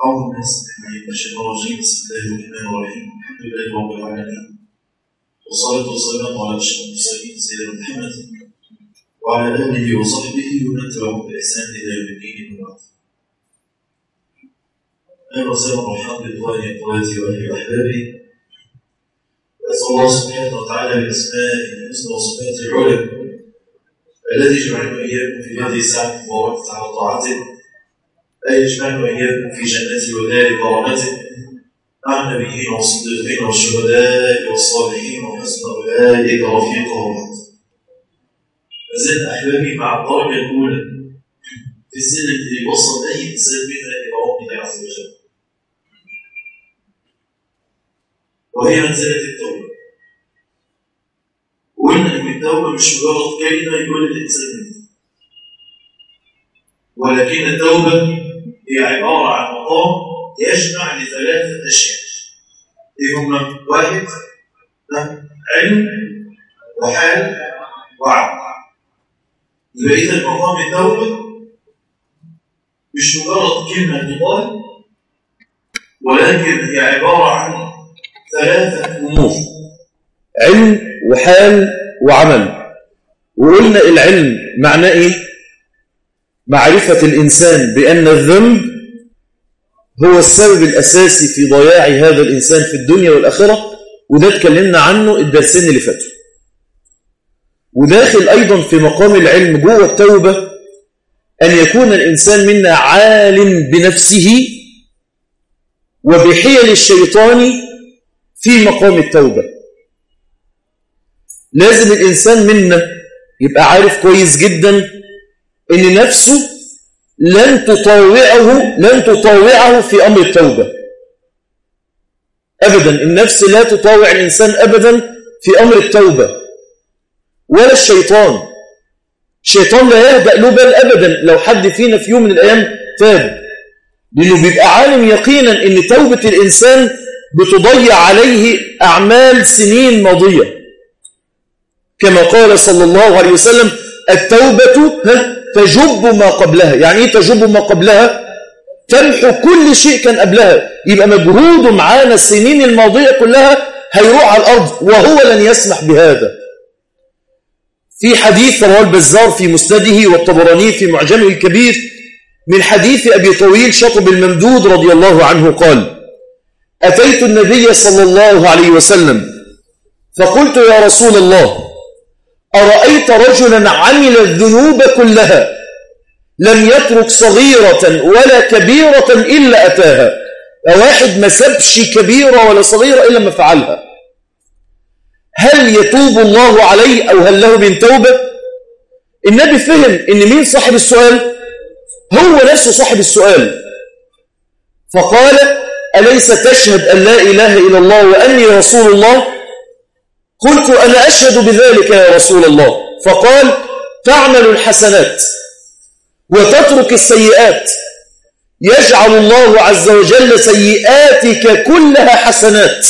أعوذ بالله السميع من الشيطان الرجيم بسم الله الرحمن الرحيم الحمد لله رب العالمين والصلاة والسلام على أشرف المرسلين سيدنا محمد وعلى آله وصحبه ومن تبعهم بإحسان إلى يوم الدين وبعد أهلا وسهلا ومرحبا بإخواني وأخواتي وأهلي وأحبابي أسأل الله سبحانه وتعالى بأسمائه الحسنى وصفاته العلى الذي جمعنا وإياكم في هذه الساعة المباركة على طاعته أن يجمعنا وإياكم في جنته ودار كرامته مع النبيين والصديقين والشهداء والصالحين وحسن أولئك رفيقا وبعد فزلنا أحبابي مع الدرجة الأولى في السلم اللي يوصل أي إنسان منا إلى ربه عز وجل وهي منزلة التوبة وقلنا إن التوبة مش مجرد كلمة يقول الإنسان منها ولكن التوبة هي عبارة عن مقام يجمع لثلاثة أشياء إيه هما واحد علم وحال وعمل يبقى إذا مقام التوبة مش مجرد كلمة تقال ولكن هي عبارة عن ثلاثة أمور علم وحال وعمل وقلنا العلم معناه إيه؟ معرفة الإنسان بأن الذنب هو السبب الأساسي في ضياع هذا الإنسان في الدنيا والآخرة وده اتكلمنا عنه الدرسين اللي فاتوا وداخل أيضا في مقام العلم جوه التوبة أن يكون الإنسان منا عالم بنفسه وبحيل الشيطان في مقام التوبة لازم الإنسان منا يبقى عارف كويس جدا ان نفسه لن تطاوعه لن تطاوعه في امر التوبه ابدا النفس لا تطاوع الانسان ابدا في امر التوبه ولا الشيطان الشيطان لا يهدأ له بال ابدا لو حد فينا في يوم من الايام تاب لانه بيبقى عالم يقينا ان توبه الانسان بتضيع عليه اعمال سنين ماضيه كما قال صلى الله عليه وسلم التوبه ها تجب ما قبلها يعني ايه تجب ما قبلها تمحو كل شيء كان قبلها يبقى مجهوده معانا السنين الماضية كلها هيروح على الأرض وهو لن يسمح بهذا في حديث رواه البزار في مسنده والطبراني في معجمه الكبير من حديث أبي طويل شطب الممدود رضي الله عنه قال أتيت النبي صلى الله عليه وسلم فقلت يا رسول الله أرأيت رجلا عمل الذنوب كلها لم يترك صغيرة ولا كبيرة إلا أتاها واحد ما سبش كبيرة ولا صغيرة إلا ما فعلها هل يتوب الله عليه أو هل له من توبة النبي فهم إن مين صاحب السؤال هو نفسه صاحب السؤال فقال أليس تشهد أن لا إله إلا الله وأني رسول الله قلت أنا أشهد بذلك يا رسول الله فقال تعمل الحسنات وتترك السيئات يجعل الله عز وجل سيئاتك كلها حسنات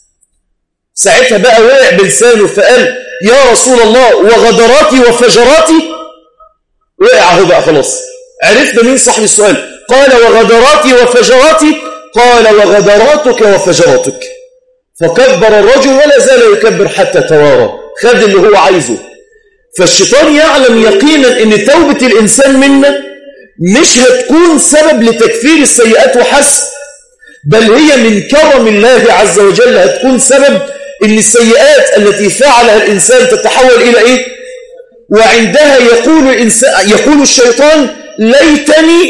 ساعتها بقى وقع بلسانه فقال يا رسول الله وغدراتي وفجراتي وقع اهو بقى خلاص عرفنا مين صاحب السؤال قال وغدراتي وفجراتي قال وغدراتك وفجراتك فكبر الرجل ولا زال يكبر حتى توارى خد اللي هو عايزه فالشيطان يعلم يقينا ان توبة الإنسان منا مش هتكون سبب لتكفير السيئات وحسب بل هي من كرم الله عز وجل هتكون سبب ان السيئات التي فعلها الإنسان تتحول إلى إيه وعندها يقول, الإنسان يقول الشيطان ليتني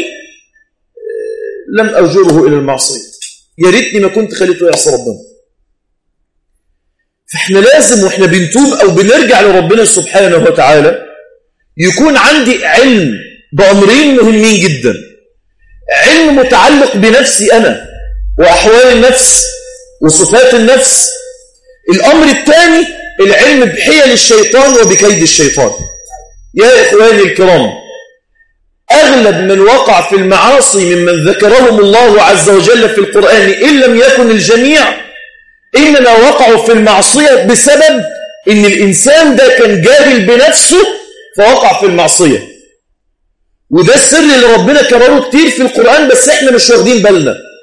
لم أجره إلى المعصية يا ريتني ما كنت خليته يعصى ربنا فاحنا لازم واحنا بنتوب او بنرجع لربنا سبحانه وتعالى يكون عندي علم بأمرين مهمين جدا علم متعلق بنفسي أنا وأحوال النفس وصفات النفس الأمر الثاني العلم بحيل الشيطان وبكيد الشيطان يا إخواني الكرام أغلب من وقع في المعاصي ممن ذكرهم الله عز وجل في القرآن إن لم يكن الجميع إنما وقعوا في المعصية بسبب إن الإنسان ده كان جاهل بنفسه فوقع في المعصية وده السر اللي ربنا كرره كتير في القرآن بس إحنا مش واخدين بالنا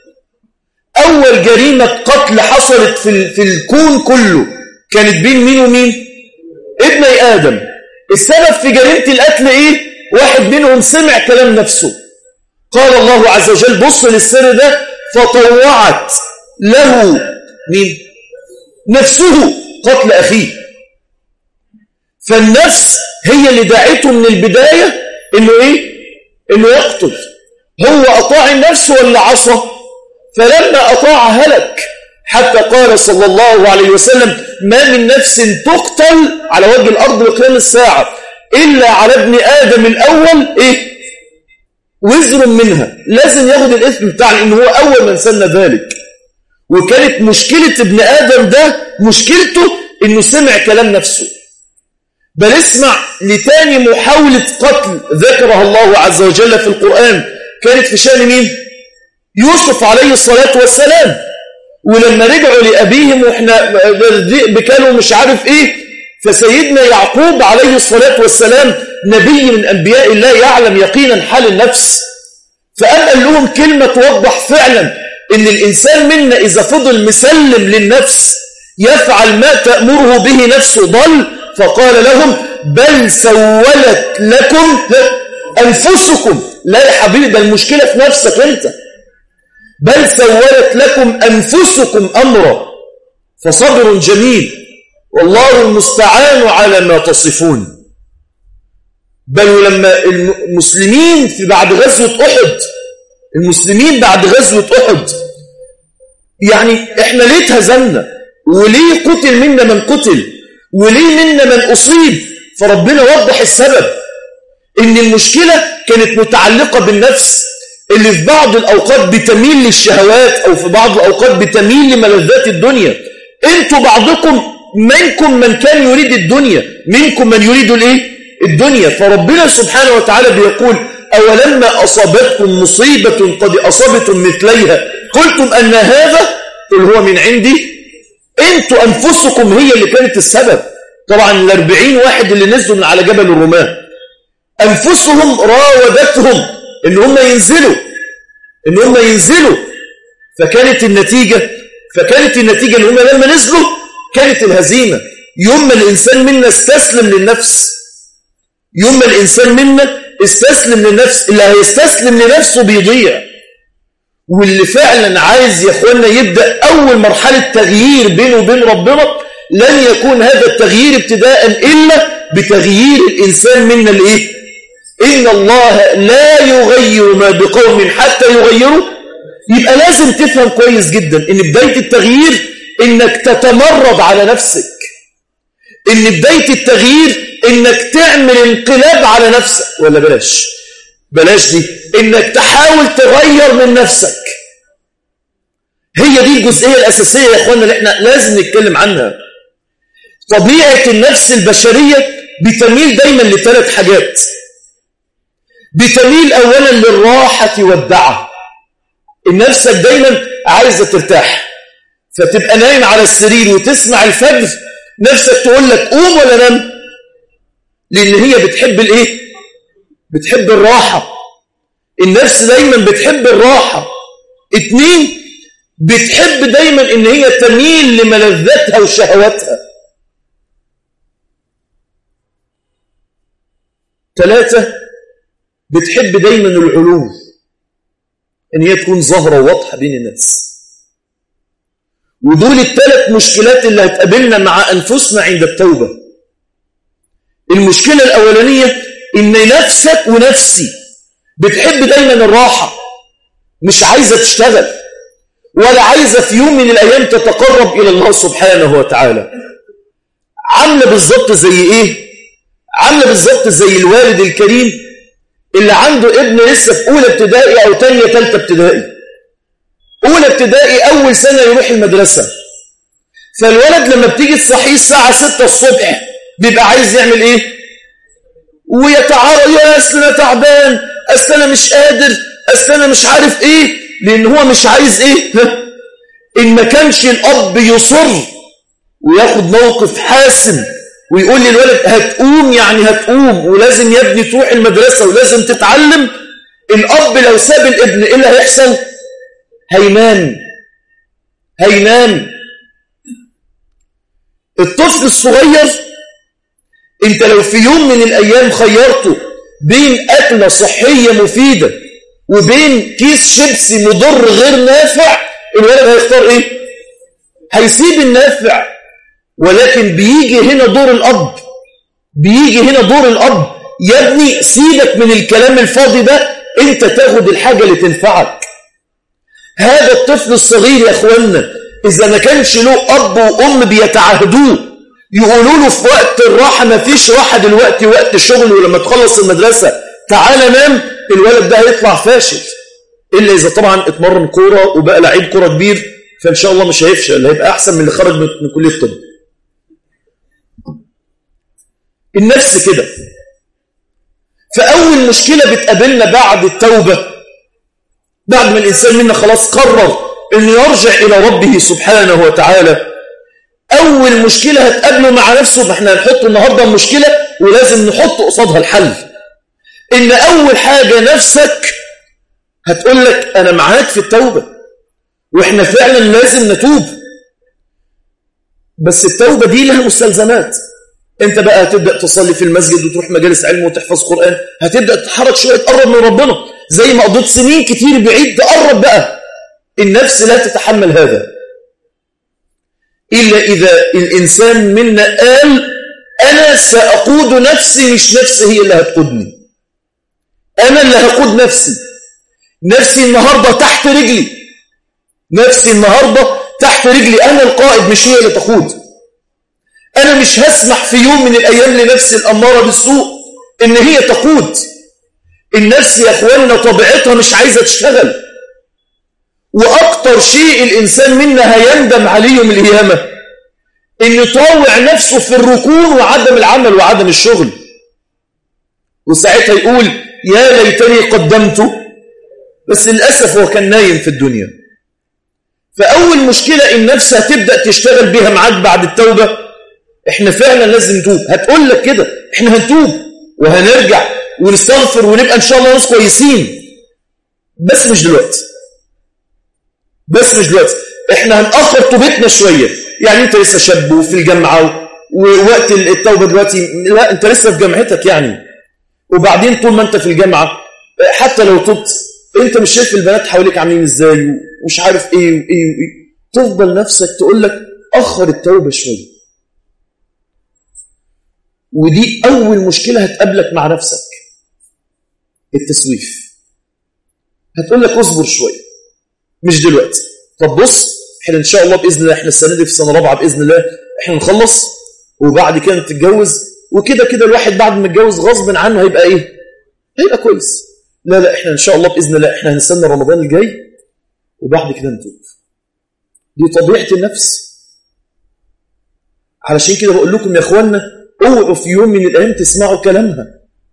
أول جريمة قتل حصلت في, في الكون كله كانت بين مين ومين ابني آدم السبب في جريمة القتل إيه واحد منهم سمع كلام نفسه قال الله عز وجل بص للسر ده فطوعت له مين نفسه قتل أخيه فالنفس هي اللي دعته من البداية إنه إيه إنه يقتل هو أطاع النفس ولا عصى فلما أطاع هلك حتى قال صلى الله عليه وسلم ما من نفس تقتل على وجه الأرض لقيام الساعة إلا على ابن آدم الأول إيه وزر منها لازم ياخد الاسم بتاع لأنه هو أول من سن ذلك وكانت مشكلة ابن آدم ده مشكلته إنه سمع كلام نفسه بل اسمع لتاني محاولة قتل ذكرها الله عز وجل في القرآن كانت في شأن مين؟ يوسف عليه الصلاة والسلام ولما رجعوا لأبيهم وإحنا بكانوا مش عارف إيه فسيدنا يعقوب عليه الصلاة والسلام نبي من أنبياء الله يعلم يقينا حال النفس فقام قال لهم كلمة توضح فعلا إن الإنسان منا إذا فضل مسلم للنفس يفعل ما تأمره به نفسه ضل فقال لهم بل سولت لكم أنفسكم لا يا حبيبي ده المشكلة في نفسك أنت بل سولت لكم أنفسكم أمرا فصبر جميل والله المستعان على ما تصفون بل لما المسلمين في بعد غزوة أحد المسلمين بعد غزوة أحد يعني إحنا ليه تهزمنا وليه قتل منا من قتل وليه منا من أصيب فربنا وضح السبب إن المشكلة كانت متعلقة بالنفس اللي في بعض الأوقات بتميل للشهوات أو في بعض الأوقات بتميل لملذات الدنيا أنتوا بعضكم منكم من كان يريد الدنيا منكم من يريد الإيه؟ الدنيا فربنا سبحانه وتعالى بيقول أولما أصابتكم مصيبة قد أصابتم مثليها قلتم أن هذا قل هو من عندي أنتوا أنفسكم هي اللي كانت السبب طبعا الأربعين واحد اللي نزلوا من على جبل الرماه أنفسهم راودتهم إن هم ينزلوا إن هم ينزلوا فكانت النتيجة فكانت النتيجة إن هم لما نزلوا كانت الهزيمة يوم ما الإنسان منا استسلم للنفس يوم ما الإنسان منا استسلم للنفس اللي هيستسلم لنفسه بيضيع واللي فعلا عايز يا اخوانا يبدأ أول مرحلة تغيير بينه وبين ربنا لن يكون هذا التغيير ابتداء إلا بتغيير الإنسان منا الإيه؟ إن الله لا يغير ما بقوم حتى يغيروا يبقى لازم تفهم كويس جدا إن بداية التغيير إنك تتمرد على نفسك إن بداية التغيير إنك تعمل انقلاب على نفسك ولا بلاش بلاش دي إنك تحاول تغير من نفسك هي دي الجزئية الأساسية يا أخوانا اللي إحنا لازم نتكلم عنها طبيعة النفس البشرية بتميل دايما لثلاث حاجات بتميل أولا للراحة والدعة النفسك دايما عايزة ترتاح فتبقى نايم على السرير وتسمع الفجر نفسك تقول لك قوم ولا نام لأن هي بتحب الإيه بتحب الراحة النفس دايما بتحب الراحة اتنين بتحب دايما ان هي تميل لملذاتها وشهواتها ثلاثة بتحب دايما العلو ان هي تكون ظاهرة واضحة بين الناس ودول الثلاث مشكلات اللي هتقابلنا مع أنفسنا عند التوبة المشكلة الأولانية إن نفسك ونفسي بتحب دايما الراحة مش عايزة تشتغل ولا عايزة في يوم من الأيام تتقرب إلى الله سبحانه وتعالى عاملة بالظبط زي إيه؟ عاملة بالظبط زي الوالد الكريم اللي عنده ابن لسه في أولى ابتدائي أو تانية تالتة ابتدائي أولى ابتدائي أول سنة يروح المدرسة فالولد لما بتيجي تصحيه الساعة 6 الصبح بيبقى عايز يعمل إيه؟ ويتعارض يا أصل أنا تعبان أصل أنا مش قادر أصل أنا مش عارف إيه لأن هو مش عايز إيه إن ما كانش الأب يصر وياخد موقف حاسم ويقول للولد هتقوم يعني هتقوم ولازم يا ابني تروح المدرسة ولازم تتعلم الأب لو ساب الابن إيه اللي هيحصل هينام هينام الطفل الصغير انت لو في يوم من الايام خيرته بين اكلة صحية مفيدة وبين كيس شيبسي مضر غير نافع الولد هيختار ايه هيسيب النافع ولكن بيجي هنا دور الاب بيجي هنا دور الاب يا ابني سيبك من الكلام الفاضي ده انت تاخد الحاجة اللي تنفعك هذا الطفل الصغير يا اخوانا اذا ما كانش له اب وام بيتعاهدوه يقولوا له في وقت الراحة ما فيش راحة دلوقتي وقت الشغل ولما تخلص المدرسة تعالى نام الولد ده هيطلع فاشل إلا إذا طبعا اتمرن كورة وبقى لعيب كورة كبير فإن شاء الله مش هيفشل هيبقى أحسن من اللي خرج من كلية الطب النفس كده فأول مشكلة بتقابلنا بعد التوبة بعد ما الإنسان منا خلاص قرر أن يرجع إلى ربه سبحانه وتعالى أول مشكلة هتقابله مع نفسه فإحنا هنحط النهاردة المشكلة ولازم نحط قصادها الحل إن أول حاجة نفسك هتقول لك أنا معاك في التوبة وإحنا فعلا لازم نتوب بس التوبة دي لها مستلزمات انت بقى هتبدأ تصلي في المسجد وتروح مجالس علم وتحفظ قرآن هتبدأ تتحرك شوية تقرب من ربنا زي ما قضيت سنين كتير بعيد تقرب بقى النفس لا تتحمل هذا إلا إذا الإنسان منا قال أنا سأقود نفسي مش نفسي هي اللي هتقودني أنا اللي هقود نفسي نفسي النهاردة تحت رجلي نفسي النهاردة تحت رجلي أنا القائد مش هي اللي تقود أنا مش هسمح في يوم من الأيام لنفسي الأمارة بالسوء إن هي تقود النفس يا أخواننا طبيعتها مش عايزة تشتغل وأكتر شيء الإنسان منا هيندم عليه يوم القيامة إن يطوع نفسه في الركون وعدم العمل وعدم الشغل وساعتها يقول يا ليتني قدمت بس للأسف هو كان نايم في الدنيا فأول مشكلة النفس هتبدأ تشتغل بها معاك بعد التوبة احنا فعلا لازم نتوب هتقول لك كده احنا هنتوب وهنرجع ونستغفر ونبقى ان شاء الله ناس كويسين بس مش دلوقتي بس مش دلوقتي احنا هنأخر توبتنا شوية يعني انت لسه شاب وفي الجامعة ووقت التوبة دلوقتي لا انت لسه في جامعتك يعني وبعدين طول ما انت في الجامعة حتى لو تبت انت مش شايف البنات حواليك عاملين ازاي ومش عارف ايه وايه وايه تفضل نفسك تقول لك اخر التوبة شوية ودي أول مشكلة هتقابلك مع نفسك التسويف هتقول لك اصبر شوية مش دلوقتي طب بص احنا ان شاء الله بإذن الله احنا السنة دي في سنة رابعة بإذن الله احنا نخلص وبعد كده تتجوز وكده كده الواحد بعد ما يتجوز غصب عنه هيبقى ايه هيبقى كويس لا لا احنا ان شاء الله بإذن الله احنا هنستنى رمضان الجاي وبعد كده نتوب دي طبيعة النفس علشان كده بقول لكم يا اخوانا اوعوا في يوم من الأيام تسمعوا كلامها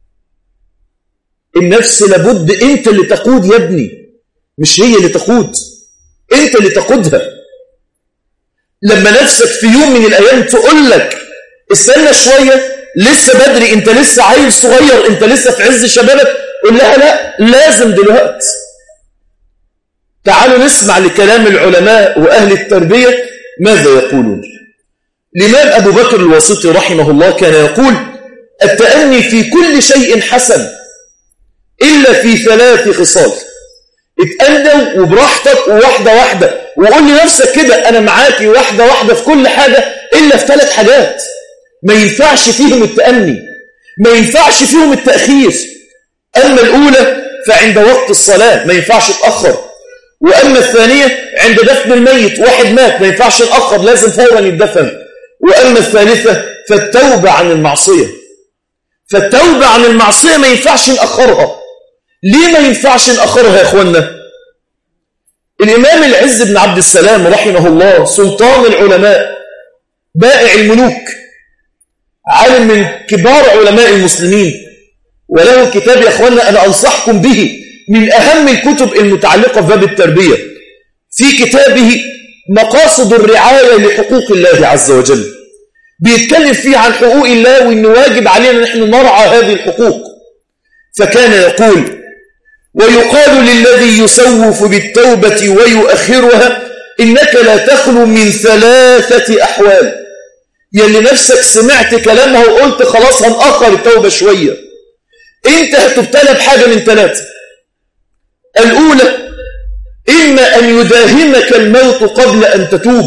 النفس لابد انت اللي تقود يا ابني مش هي اللي تقود انت اللي تقودها لما نفسك في يوم من الأيام تقول لك استنى شوية لسه بدري انت لسه عيل صغير انت لسه في عز شبابك قول لها لا لازم دلوقتي تعالوا نسمع لكلام العلماء وأهل التربية ماذا يقولون الإمام أبو بكر الواسطي رحمه الله كان يقول التأني في كل شيء حسن إلا في ثلاث خصال اتأنى وبراحتك وواحدة واحدة وقول لنفسك كده أنا معاكي واحدة واحدة في كل حاجة إلا في ثلاث حاجات ما ينفعش فيهم التأني ما ينفعش فيهم التأخير أما الأولى فعند وقت الصلاة ما ينفعش تأخر وأما الثانية عند دفن الميت واحد مات ما ينفعش تأخر لازم فورا يدفن وأما الثالثة فالتوبة عن المعصية فالتوبة عن المعصية ما ينفعش نأخرها ليه ما ينفعش نأخرها يا أخوانا الإمام العز بن عبد السلام رحمه الله سلطان العلماء بائع الملوك عالم من كبار علماء المسلمين وله كتاب يا أخوانا أنا أنصحكم به من أهم الكتب المتعلقة بباب التربية في كتابه مقاصد الرعاية لحقوق الله عز وجل بيتكلم فيه عن حقوق الله وإن واجب علينا نحن نرعى هذه الحقوق فكان يقول ويقال للذي يسوف بالتوبة ويؤخرها إنك لا تخلو من ثلاثة أحوال يلي نفسك سمعت كلامها وقلت خلاص هنأخر التوبة شوية انت هتبتلى بحاجة من ثلاثة الأولى إما أن يداهمك الموت قبل أن تتوب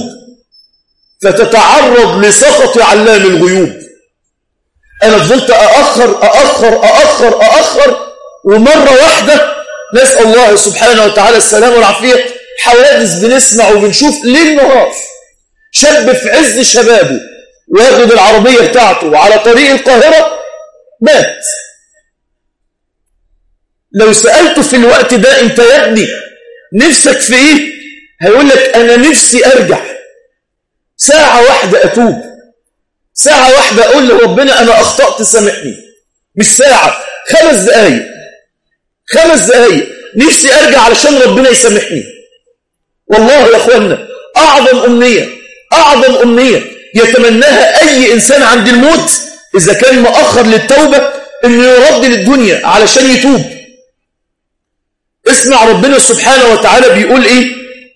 فتتعرض لسخط علام الغيوب أنا فضلت أأخر أأخر أأخر أأخر ومرة واحدة نسأل الله سبحانه وتعالى السلام والعافية حوادث بنسمع وبنشوف ليل نهار شاب في عز شبابه واخد العربية بتاعته وعلى طريق القاهرة مات لو سألته في الوقت ده انت يا ابني نفسك في ايه هيقول لك انا نفسي ارجع ساعة واحدة اتوب ساعة واحدة اقول لربنا انا اخطأت سامحني مش ساعة خمس دقايق خمس دقايق نفسي ارجع علشان ربنا يسامحني والله يا اخوانا اعظم امنية اعظم امنية يتمناها اي انسان عند الموت اذا كان مؤخر للتوبة انه يرد للدنيا علشان يتوب اسمع ربنا سبحانه وتعالى بيقول ايه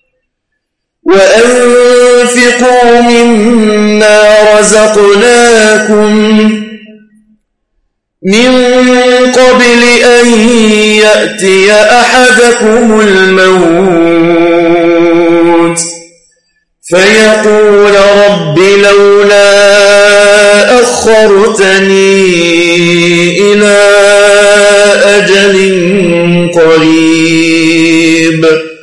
وأنفقوا مما رزقناكم من قبل أن يأتي أحدكم الموت فيقول رب لولا أخرتني إلى أجل قريب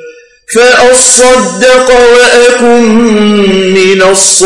فأصدق وأكن من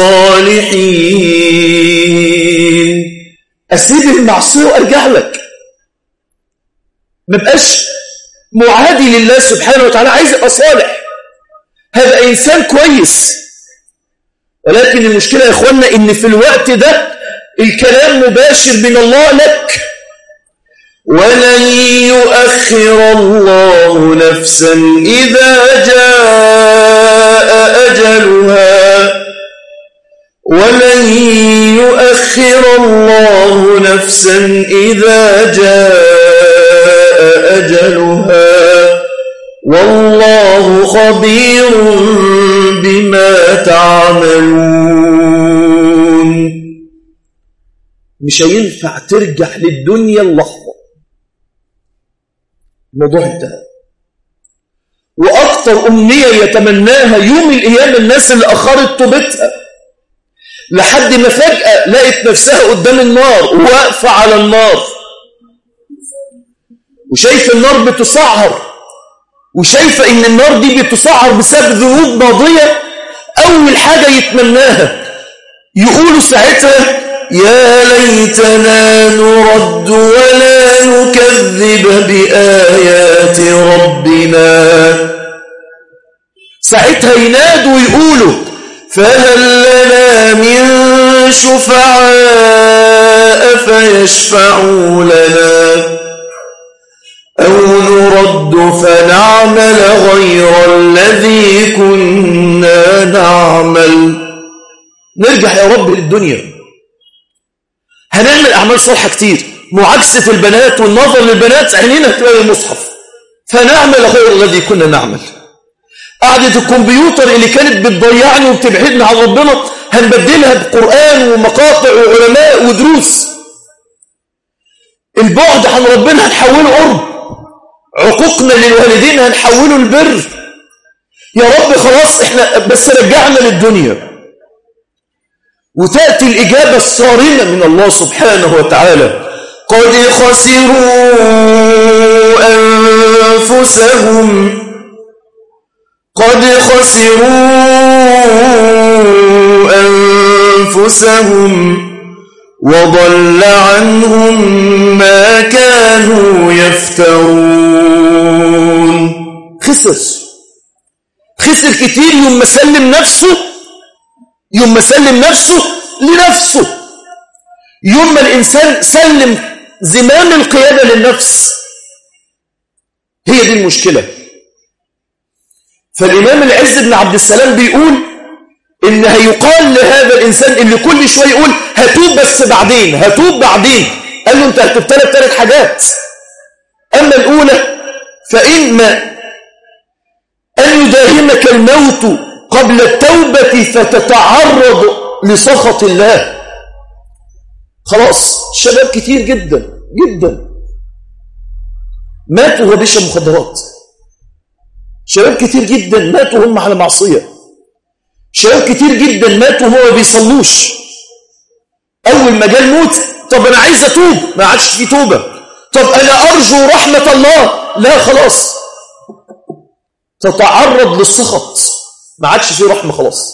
الصالحين أسيب المعصية وأرجع لك ما بقاش معادي لله سبحانه وتعالى عايز يبقى صالح هذا إنسان كويس ولكن المشكلة يا إخوانا إن في الوقت ده الكلام مباشر من الله لك ولن يؤخر الله نفسا إذا جاء أجلها ولن يؤخر الله نفسا إذا جاء أجلها والله خبير بما تعملون مش هينفع ترجع للدنيا اللحظة الموضوع انتهى وأكتر أمنية يتمناها يوم القيامة الناس اللي أخرت توبتها لحد ما فجأة لقت نفسها قدام النار وواقفة على النار وشايفة النار بتسعر وشايفة إن النار دي بتسعر بسبب ذنوب ماضية أول حاجة يتمناها يقولوا ساعتها يا ليتنا نرد ولا نكذب بآيات ربنا ساعتها ينادوا ويقولوا فهل لنا من شفعاء فيشفعوا لنا أو نرد فنعمل غير الذي كنا نعمل نرجع يا رب للدنيا هنعمل أعمال صالحة كتير معاكسة البنات والنظر للبنات عينينا تلاقي المصحف فنعمل غير الذي كنا نعمل قعدة الكمبيوتر اللي كانت بتضيعني وبتبعدنا عن ربنا هنبدلها بقرآن ومقاطع وعلماء ودروس البعد عن ربنا هنحوله قرب عقوقنا للوالدين هنحوله البر يا رب خلاص احنا بس رجعنا للدنيا وتأتي الإجابة الصارمة من الله سبحانه وتعالى قد خسروا أنفسهم قد خسروا أنفسهم وضل عنهم ما كانوا يفترون خسر خسر كتير يوم ما سلم نفسه يوم ما سلم نفسه لنفسه يوم ما الإنسان سلم زمام القيادة للنفس هي دي المشكلة فالإمام العز بن عبد السلام بيقول إن هيقال لهذا الإنسان اللي كل شوية يقول هتوب بس بعدين هتوب بعدين قال له أنت هتبتلى بثلاث حاجات أما الأولى فإما أن يداهمك الموت قبل التوبة فتتعرض لسخط الله خلاص شباب كتير جدا جدا ماتوا وهو بيشرب مخدرات شباب كتير جدا ماتوا هم على معصية شباب كتير جدا ماتوا وهو ما بيصلوش أول ما جاء الموت طب أنا عايز أتوب ما عادش في توبة طب أنا أرجو رحمة الله لا خلاص تتعرض للسخط ما عادش في رحمة خلاص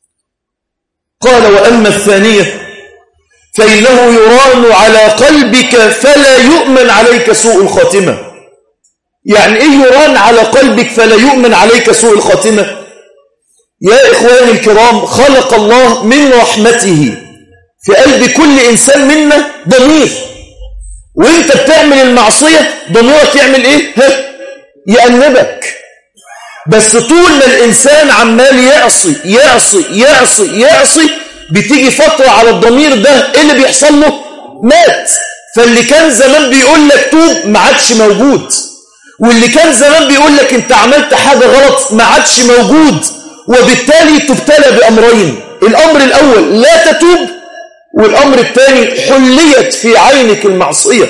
قال وأما الثانية فإنه يران على قلبك فلا يؤمن عليك سوء الخاتمة يعني إيه يران على قلبك فلا يؤمن عليك سوء الخاتمة يا إخواني الكرام خلق الله من رحمته في قلب كل إنسان منا ضمير وانت بتعمل المعصية ضميرك يعمل ايه ها يأنبك بس طول ما الإنسان عمال يعصي يعصي يعصي يعصي بتيجي فترة على الضمير ده ايه اللي بيحصل له مات فاللي كان زمان بيقول لك توب ما عادش موجود واللي كان زمان بيقول لك انت عملت حاجة غلط ما عادش موجود وبالتالي تبتلى بأمرين الأمر الأول لا تتوب والأمر الثاني حليت في عينك المعصية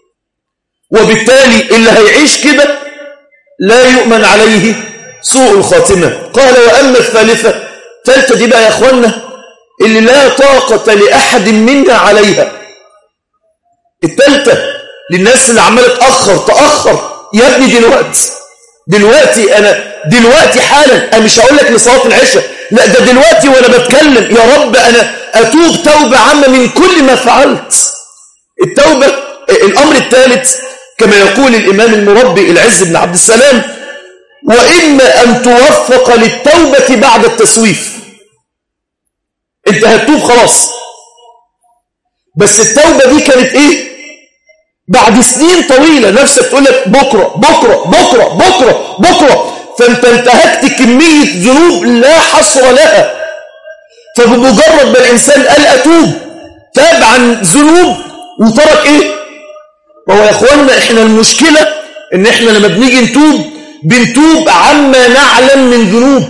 وبالتالي اللي هيعيش كده لا يؤمن عليه سوء الخاتمة قال وأما الثالثة ثالثة دي بقى يا أخوانا اللي لا طاقة لأحد منا عليها الثالثة للناس اللي عمالة تأخر تأخر يا ابني دلوقتي دلوقتي أنا دلوقتي حالا أنا مش هقول لك لصلاة العشاء لا ده دلوقتي وأنا بتكلم يا رب أنا أتوب توبة عامة من كل ما فعلت التوبة الأمر الثالث كما يقول الإمام المربي العز بن عبد السلام وإما أن توفق للتوبة بعد التسويف انت هتتوب خلاص بس التوبة دي كانت ايه بعد سنين طويلة نفسك تقول لك بكرة بكرة بكرة بكرة بكرة فانت انتهكت كمية ذنوب لا حصر لها فبمجرد ما الإنسان قال أتوب تاب عن ذنوب وترك إيه وهو يا أخوانا إحنا المشكلة إن إحنا لما بنيجي نتوب بنتوب عما نعلم من ذنوب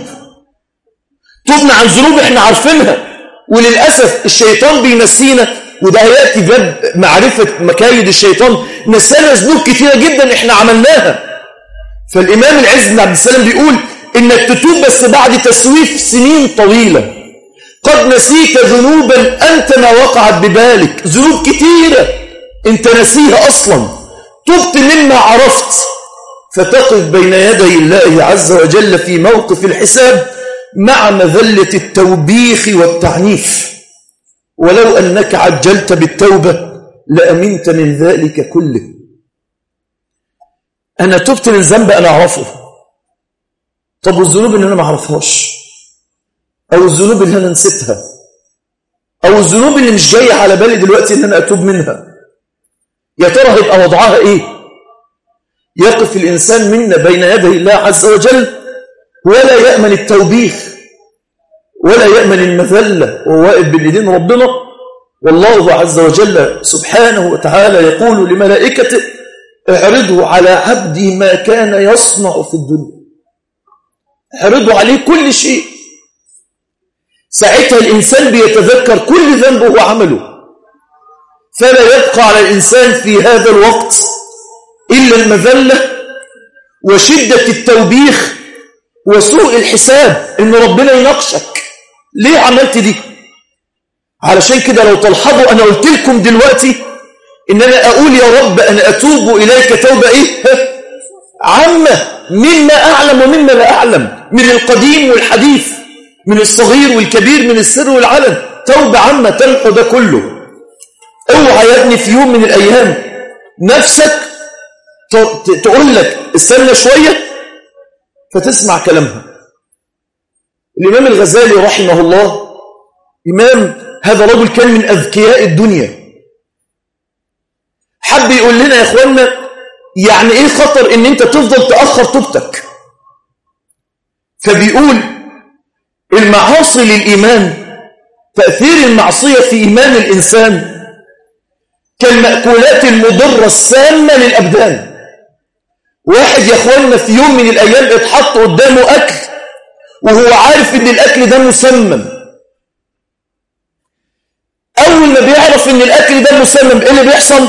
توبنا عن ذنوب إحنا عارفينها وللأسف الشيطان بينسينا وده هيأتي باب معرفة مكايد الشيطان نسانا ذنوب كتيرة جدا إحنا عملناها فالإمام العز بن عبد السلام بيقول إنك تتوب بس بعد تسويف سنين طويلة قد نسيت ذنوبا أنت ما وقعت ببالك ذنوب كتيرة أنت نسيها أصلا تبت مما عرفت فتقف بين يدي الله عز وجل في موقف الحساب مع مذلة التوبيخ والتعنيف ولو أنك عجلت بالتوبة لأمنت من ذلك كله أنا تبت من ذنب أنا أعرفه طب والذنوب اللي أنا ما أعرفهاش أو الذنوب اللي أنا نسيتها أو الذنوب اللي مش جاية على بالي دلوقتي إن أنا أتوب منها يا ترى هيبقى وضعها إيه يقف الإنسان منا بين يدي الله عز وجل ولا يأمن التوبيخ ولا يأمن المذلة وهو واقف بالإيدين ربنا والله عز وجل سبحانه وتعالى يقول لملائكته اعرضوا على عبدي ما كان يصنع في الدنيا اعرضوا عليه كل شيء ساعتها الإنسان بيتذكر كل ذنب هو عمله فلا يبقى على الإنسان في هذا الوقت إلا المذلة وشدة التوبيخ وسوء الحساب إن ربنا يناقشك ليه عملت دي علشان كده لو تلحظوا أنا قلت لكم دلوقتي إن أنا أقول يا رب أنا أتوب إليك توبة إيه عامة مما أعلم ومما لا أعلم من القديم والحديث من الصغير والكبير من السر والعلن توبة عامة تمحو ده كله اوعى يا ابني في يوم من الأيام نفسك تقول لك استنى شوية فتسمع كلامها الإمام الغزالي رحمه الله إمام هذا رجل كان من أذكياء الدنيا حب يقول لنا يا إخوانا يعني إيه خطر إن أنت تفضل تأخر توبتك فبيقول المعاصي للإيمان تأثير المعصية في إيمان الإنسان كالمأكولات المضرة السامة للأبدان واحد يا أخوانا في يوم من الأيام اتحط قدامه أكل وهو عارف ان الاكل ده مسمم اول ما بيعرف ان الاكل ده مسمم ايه اللي بيحصل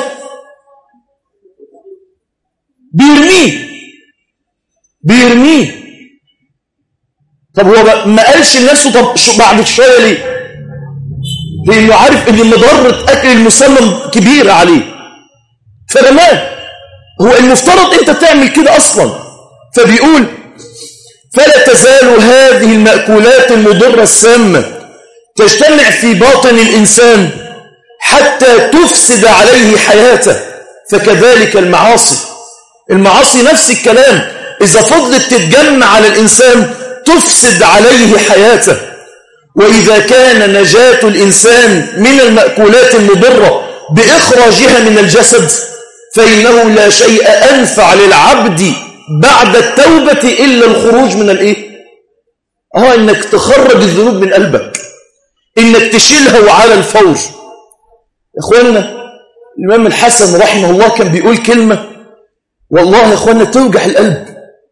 بيرميه بيرميه طب هو ما قالش لنفسه طب شو بعد شويه ليه لانه عارف ان مضره اكل المسمم كبيره عليه فرماه هو المفترض انت تعمل كده اصلا فبيقول فلا تزال هذه المأكولات المضرة السامة تجتمع في باطن الإنسان حتى تفسد عليه حياته فكذلك المعاصي المعاصي نفس الكلام إذا فضلت تتجمع على الإنسان تفسد عليه حياته وإذا كان نجاة الإنسان من المأكولات المضرة بإخراجها من الجسد فإنه لا شيء أنفع للعبد بعد التوبة إلا الخروج من الإيه؟ آه إنك تخرج الذنوب من قلبك إنك تشيلها وعلى الفور يا إخواننا الإمام الحسن رحمه الله كان بيقول كلمة والله يا إخواننا توجع القلب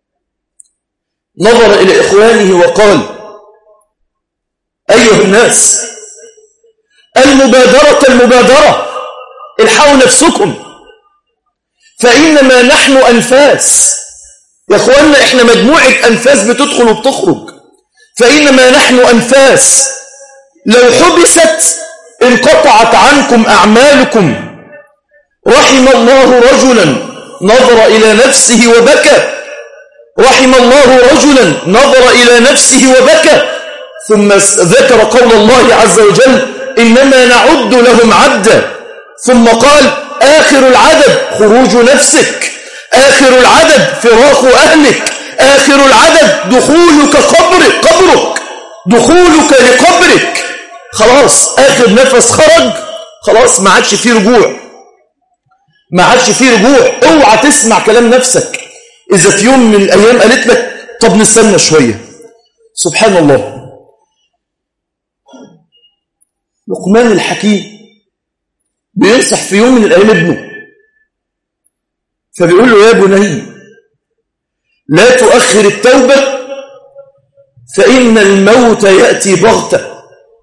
نظر إلى إخوانه وقال أيها الناس المبادرة المبادرة الحقوا نفسكم فإنما نحن أنفاس يا أخوانا إحنا مجموعة أنفاس بتدخل وبتخرج فإنما نحن أنفاس لو حبست انقطعت عنكم أعمالكم رحم الله رجلا نظر إلى نفسه وبكى رحم الله رجلا نظر إلى نفسه وبكى ثم ذكر قول الله عز وجل إنما نعد لهم عدا ثم قال آخر العدد خروج نفسك آخر العدد فراق أهلك آخر العدد دخولك قبرك قبرك دخولك لقبرك خلاص آخر نفس خرج خلاص ما عادش فيه رجوع ما عادش فيه رجوع اوعى تسمع كلام نفسك إذا في يوم من الأيام قالت لك طب نستنى شوية سبحان الله لقمان الحكيم بينصح في يوم من الأيام ابنه فبيقول له يا بني لا تؤخر التوبة فإن الموت يأتي بغتة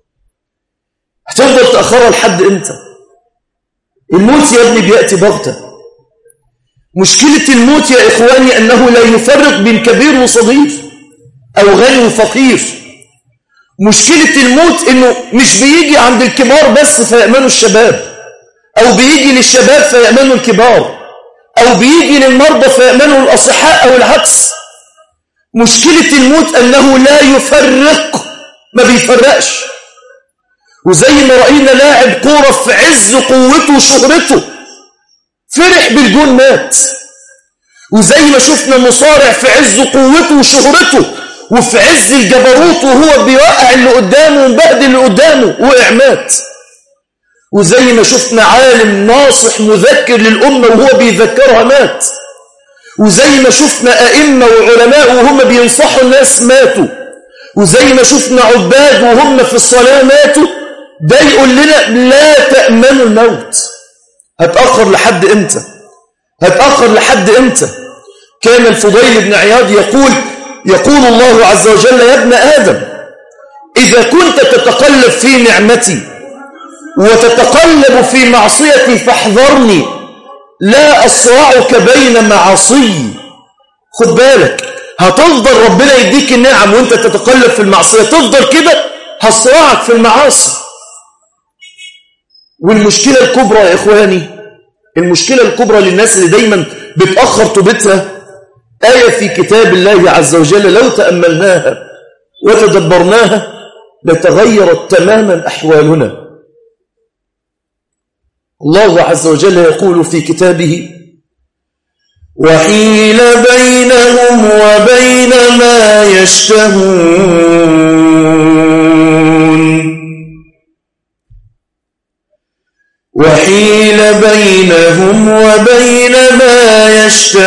هتفضل تأخرها لحد إمتى الموت يا ابني بيأتي بغتة مشكلة الموت يا إخواني أنه لا يفرق بين كبير وصغير أو غني وفقير مشكلة الموت أنه مش بيجي عند الكبار بس فيأمنوا الشباب أو بيجي للشباب فيأمنوا الكبار أو بيجي للمرضى فيأمنوا الأصحاء أو العكس مشكلة الموت أنه لا يفرق ما بيفرقش وزي ما رأينا لاعب كورة في عز قوته وشهرته فرح بالجون مات وزي ما شفنا مصارع في عز قوته وشهرته وفي عز الجبروت وهو بيوقع اللي قدامه ومبهدل اللي قدامه وقع مات وزي ما شفنا عالم ناصح مذكر للأمة وهو بيذكرها مات وزي ما شفنا أئمة وعلماء وهم بينصحوا الناس ماتوا وزي ما شفنا عباد وهم في الصلاة ماتوا ده يقول لنا لا تأمنوا الموت هتأخر لحد امتى هتأخر لحد امتى كان الفضيل بن عياض يقول يقول الله عز وجل يا ابن آدم إذا كنت تتقلب في نعمتي وتتقلب في معصيتي فاحذرني لا أصرعك بين معاصي خد بالك هتفضل ربنا يديك النعم وانت تتقلب في المعصية تفضل كده هصرعك في المعاصي والمشكلة الكبرى يا إخواني المشكلة الكبرى للناس اللي دايما بتأخر توبتها آية في كتاب الله عز وجل لو تأملناها وتدبرناها لتغيرت تماما أحوالنا الله عز وجل يقول في كتابه وحيل بينهم وبين ما يشتهون وحيل بينهم وبين ما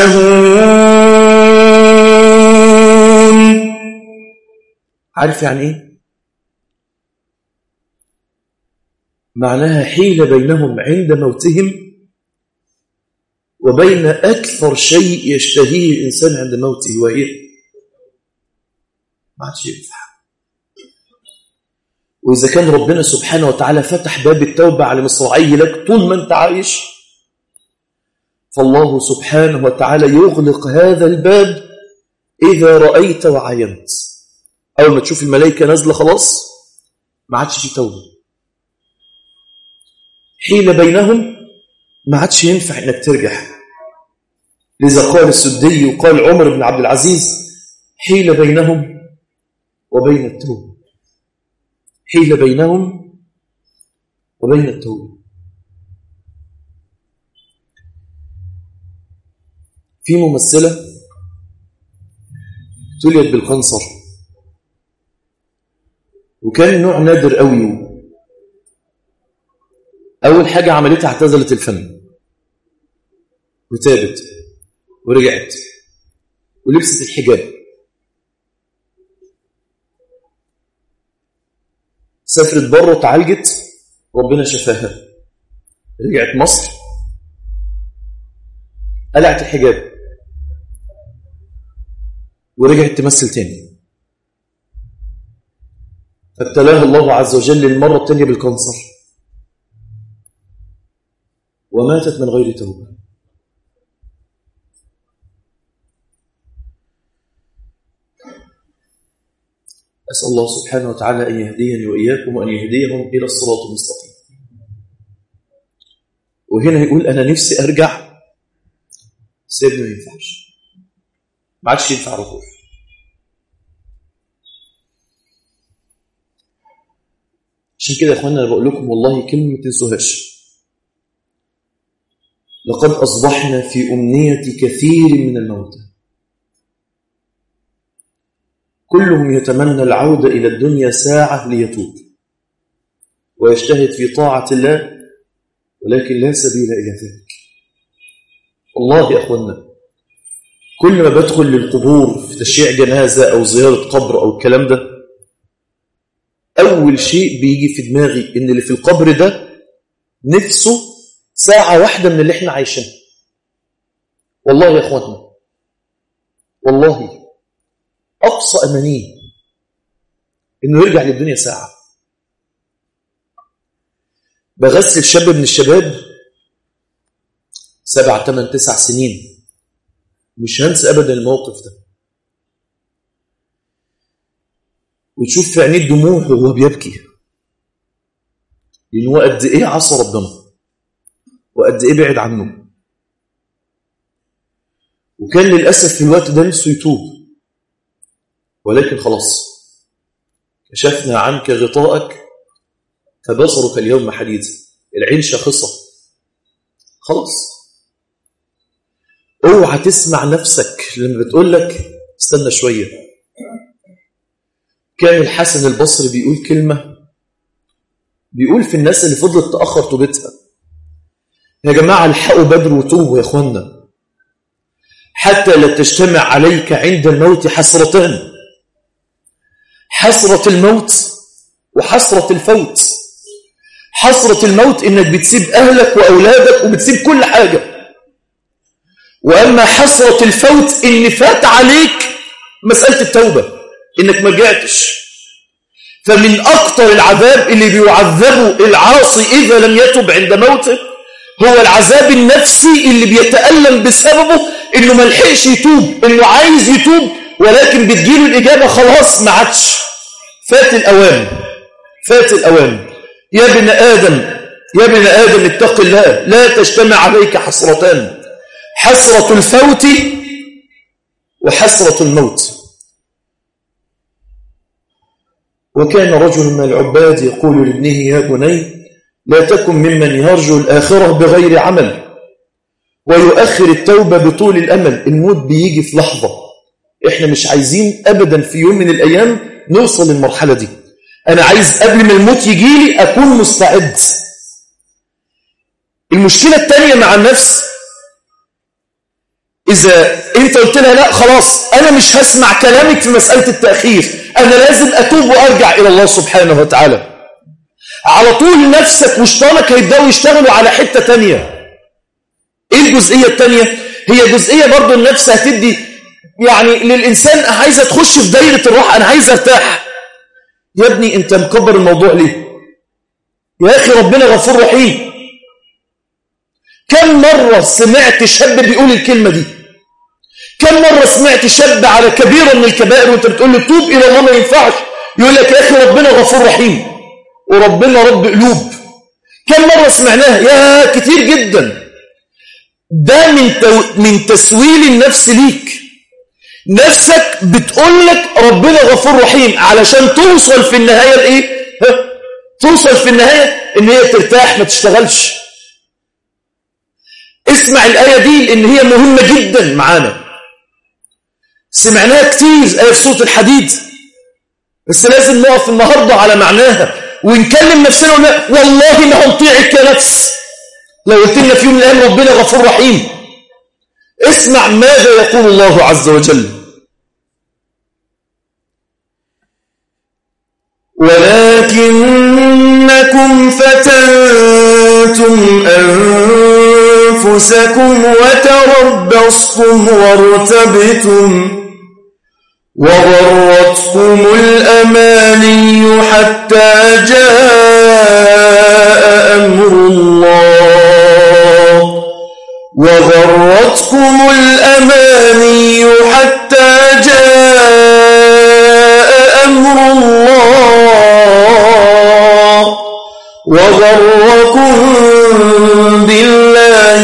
يشتهون عارف يعني ايه معناها حيل بينهم عند موتهم وبين أكثر شيء يشتهيه الإنسان عند موته وإيه ما عادش ينفع وإذا كان ربنا سبحانه وتعالى فتح باب التوبة على مصراعي لك طول ما أنت عايش فالله سبحانه وتعالى يغلق هذا الباب إذا رأيت وعينت أول ما تشوف الملائكة نازلة خلاص ما عادش في توبة حيل بينهم ما عادش ينفع إنك ترجع لذا قال السدي وقال عمر بن عبد العزيز حيل بينهم وبين التوبة حيل بينهم وبين التوبة في ممثلة ابتليت بالقنصر وكان نوع نادر قوي أول حاجة عملتها اعتزلت الفن وتابت ورجعت ولبست الحجاب سافرت بره وتعالجت ربنا شفاها رجعت مصر قلعت الحجاب ورجعت تمثل تاني فابتلاها الله عز وجل المرة الثانية بالكانسر وماتت من غير توبة أسأل الله سبحانه وتعالى أن يهديني وإياكم وأن يهديهم إلى الصراط المستقيم وهنا يقول أنا نفسي أرجع سيدنا ما ينفعش ما عادش ينفع رجوع عشان كده يا اخوانا انا بقول لكم والله كلمه ما تنسوهاش لقد اصبحنا في امنيه كثير من الموتى كلهم يتمنى العوده الى الدنيا ساعه ليتوب ويجتهد في طاعه الله ولكن لا سبيل الى ذلك والله يا اخوانا كل ما بدخل للقبور في تشييع جنازه او زياره قبر او الكلام ده أول شيء بيجي في دماغي إن اللي في القبر ده نفسه ساعة واحدة من اللي احنا عايشينها والله يا اخواتنا والله أقصى أمانيه إنه يرجع للدنيا ساعة بغسل شاب من الشباب سبع ثمان تسع سنين مش هنسى أبدا الموقف ده وتشوف في عينيه الدموع وهو بيبكي لأن هو قد إيه عصى ربنا وقد إيه بعد عنه وكان للأسف في الوقت ده نفسه يتوب ولكن خلاص كشفنا عنك غطاءك فبصرك اليوم حديد العين شاخصة خلاص اوعى تسمع نفسك لما بتقول لك استنى شويه كان الحسن البصري بيقول كلمة بيقول في الناس اللي فضلت تأخر توبتها يا جماعة الحقوا بدر وتوبوا يا اخوانا حتى لا تجتمع عليك عند الموت حسرتان حسرة الموت وحسرة الفوت حسرة الموت انك بتسيب اهلك واولادك وبتسيب كل حاجة واما حسرة الفوت ان فات عليك مسألة التوبة انك ما رجعتش فمن اكتر العذاب اللي بيعذبه العاصي اذا لم يتب عند موته هو العذاب النفسي اللي بيتألم بسببه انه ما لحقش يتوب انه عايز يتوب ولكن بتجيله الاجابه خلاص ما عادش فات الاوان فات الاوان يا ابن ادم يا ابن ادم اتق الله لا تجتمع عليك حسرتان حسره الفوت وحسره الموت وكان رجل من العباد يقول لابنه يا بني لا تكن ممن يرجو الآخرة بغير عمل ويؤخر التوبة بطول الأمل الموت بيجي في لحظة إحنا مش عايزين أبدا في يوم من الأيام نوصل للمرحلة دي أنا عايز قبل ما الموت يجيلي أكون مستعد المشكلة الثانية مع النفس إذا أنت قلت لها لا خلاص أنا مش هسمع كلامك في مسألة التأخير أنا لازم أتوب وأرجع إلى الله سبحانه وتعالى على طول نفسك وشطانك هيبدأوا يشتغلوا على حتة تانية إيه الجزئية التانية؟ هي جزئية برضو النفس هتدي يعني للإنسان عايزة تخش في دايرة الراحة أنا عايز أرتاح يا ابني أنت مكبر الموضوع ليه يا أخي ربنا غفور رحيم كم مرة سمعت شاب بيقول الكلمة دي كم مرة سمعت شاب على كبيرة من الكبائر وانت بتقول له توب إلى الله ما ينفعش يقول لك يا أخي ربنا غفور رحيم وربنا رب قلوب كم مرة سمعناها يا كتير جدا ده من, تو... من تسويل النفس ليك نفسك بتقول لك ربنا غفور رحيم علشان توصل في النهاية لإيه ها؟ توصل في النهاية إن هي ترتاح ما تشتغلش اسمع الآية دي لأن هي مهمة جدا معانا سمعناها كتير آية في صوت الحديد بس لازم نقف النهاردة على معناها ونكلم نفسنا ونقول والله ما هنطيعك يا نفس لو قلت لنا في يوم من الأيام ربنا غفور رحيم اسمع ماذا يقول الله عز وجل ولكنكم فتنتم أنفسكم وتربصتم وارتبتم وغرتكم الأماني حتى جاء أمر الله وغرتكم الأماني حتى جاء أمر الله وغركم بالله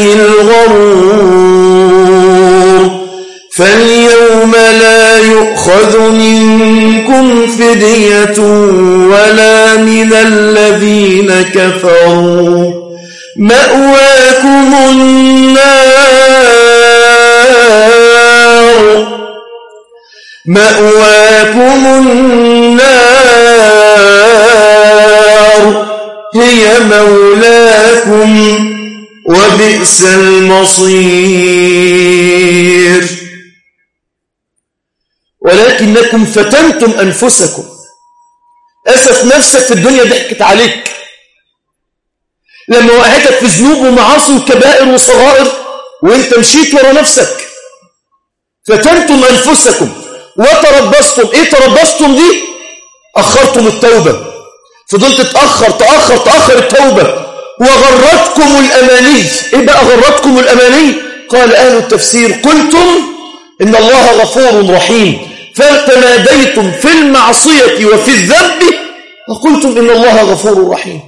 الغرور فاليوم لا يؤخذ منكم فدية ولا من الذين كفروا مأواكم النار مأواكم النار هي مولاكم وبئس المصير ولكنكم فتنتم أنفسكم أسف نفسك في الدنيا ضحكت عليك لما وقعتك في ذنوب ومعاصي وكبائر وصغائر وانت مشيت ورا نفسك فتنتم أنفسكم وتربصتم ايه تربصتم دي أخرتم التوبة فضلت تأخر تأخر تأخر التوبة وغرتكم الأماني ايه بقى غرتكم الأماني قال أهل التفسير قلتم إن الله غفور رحيم فتناديتم في المعصية وفي الذنب وقلتم إن الله غفور رحيم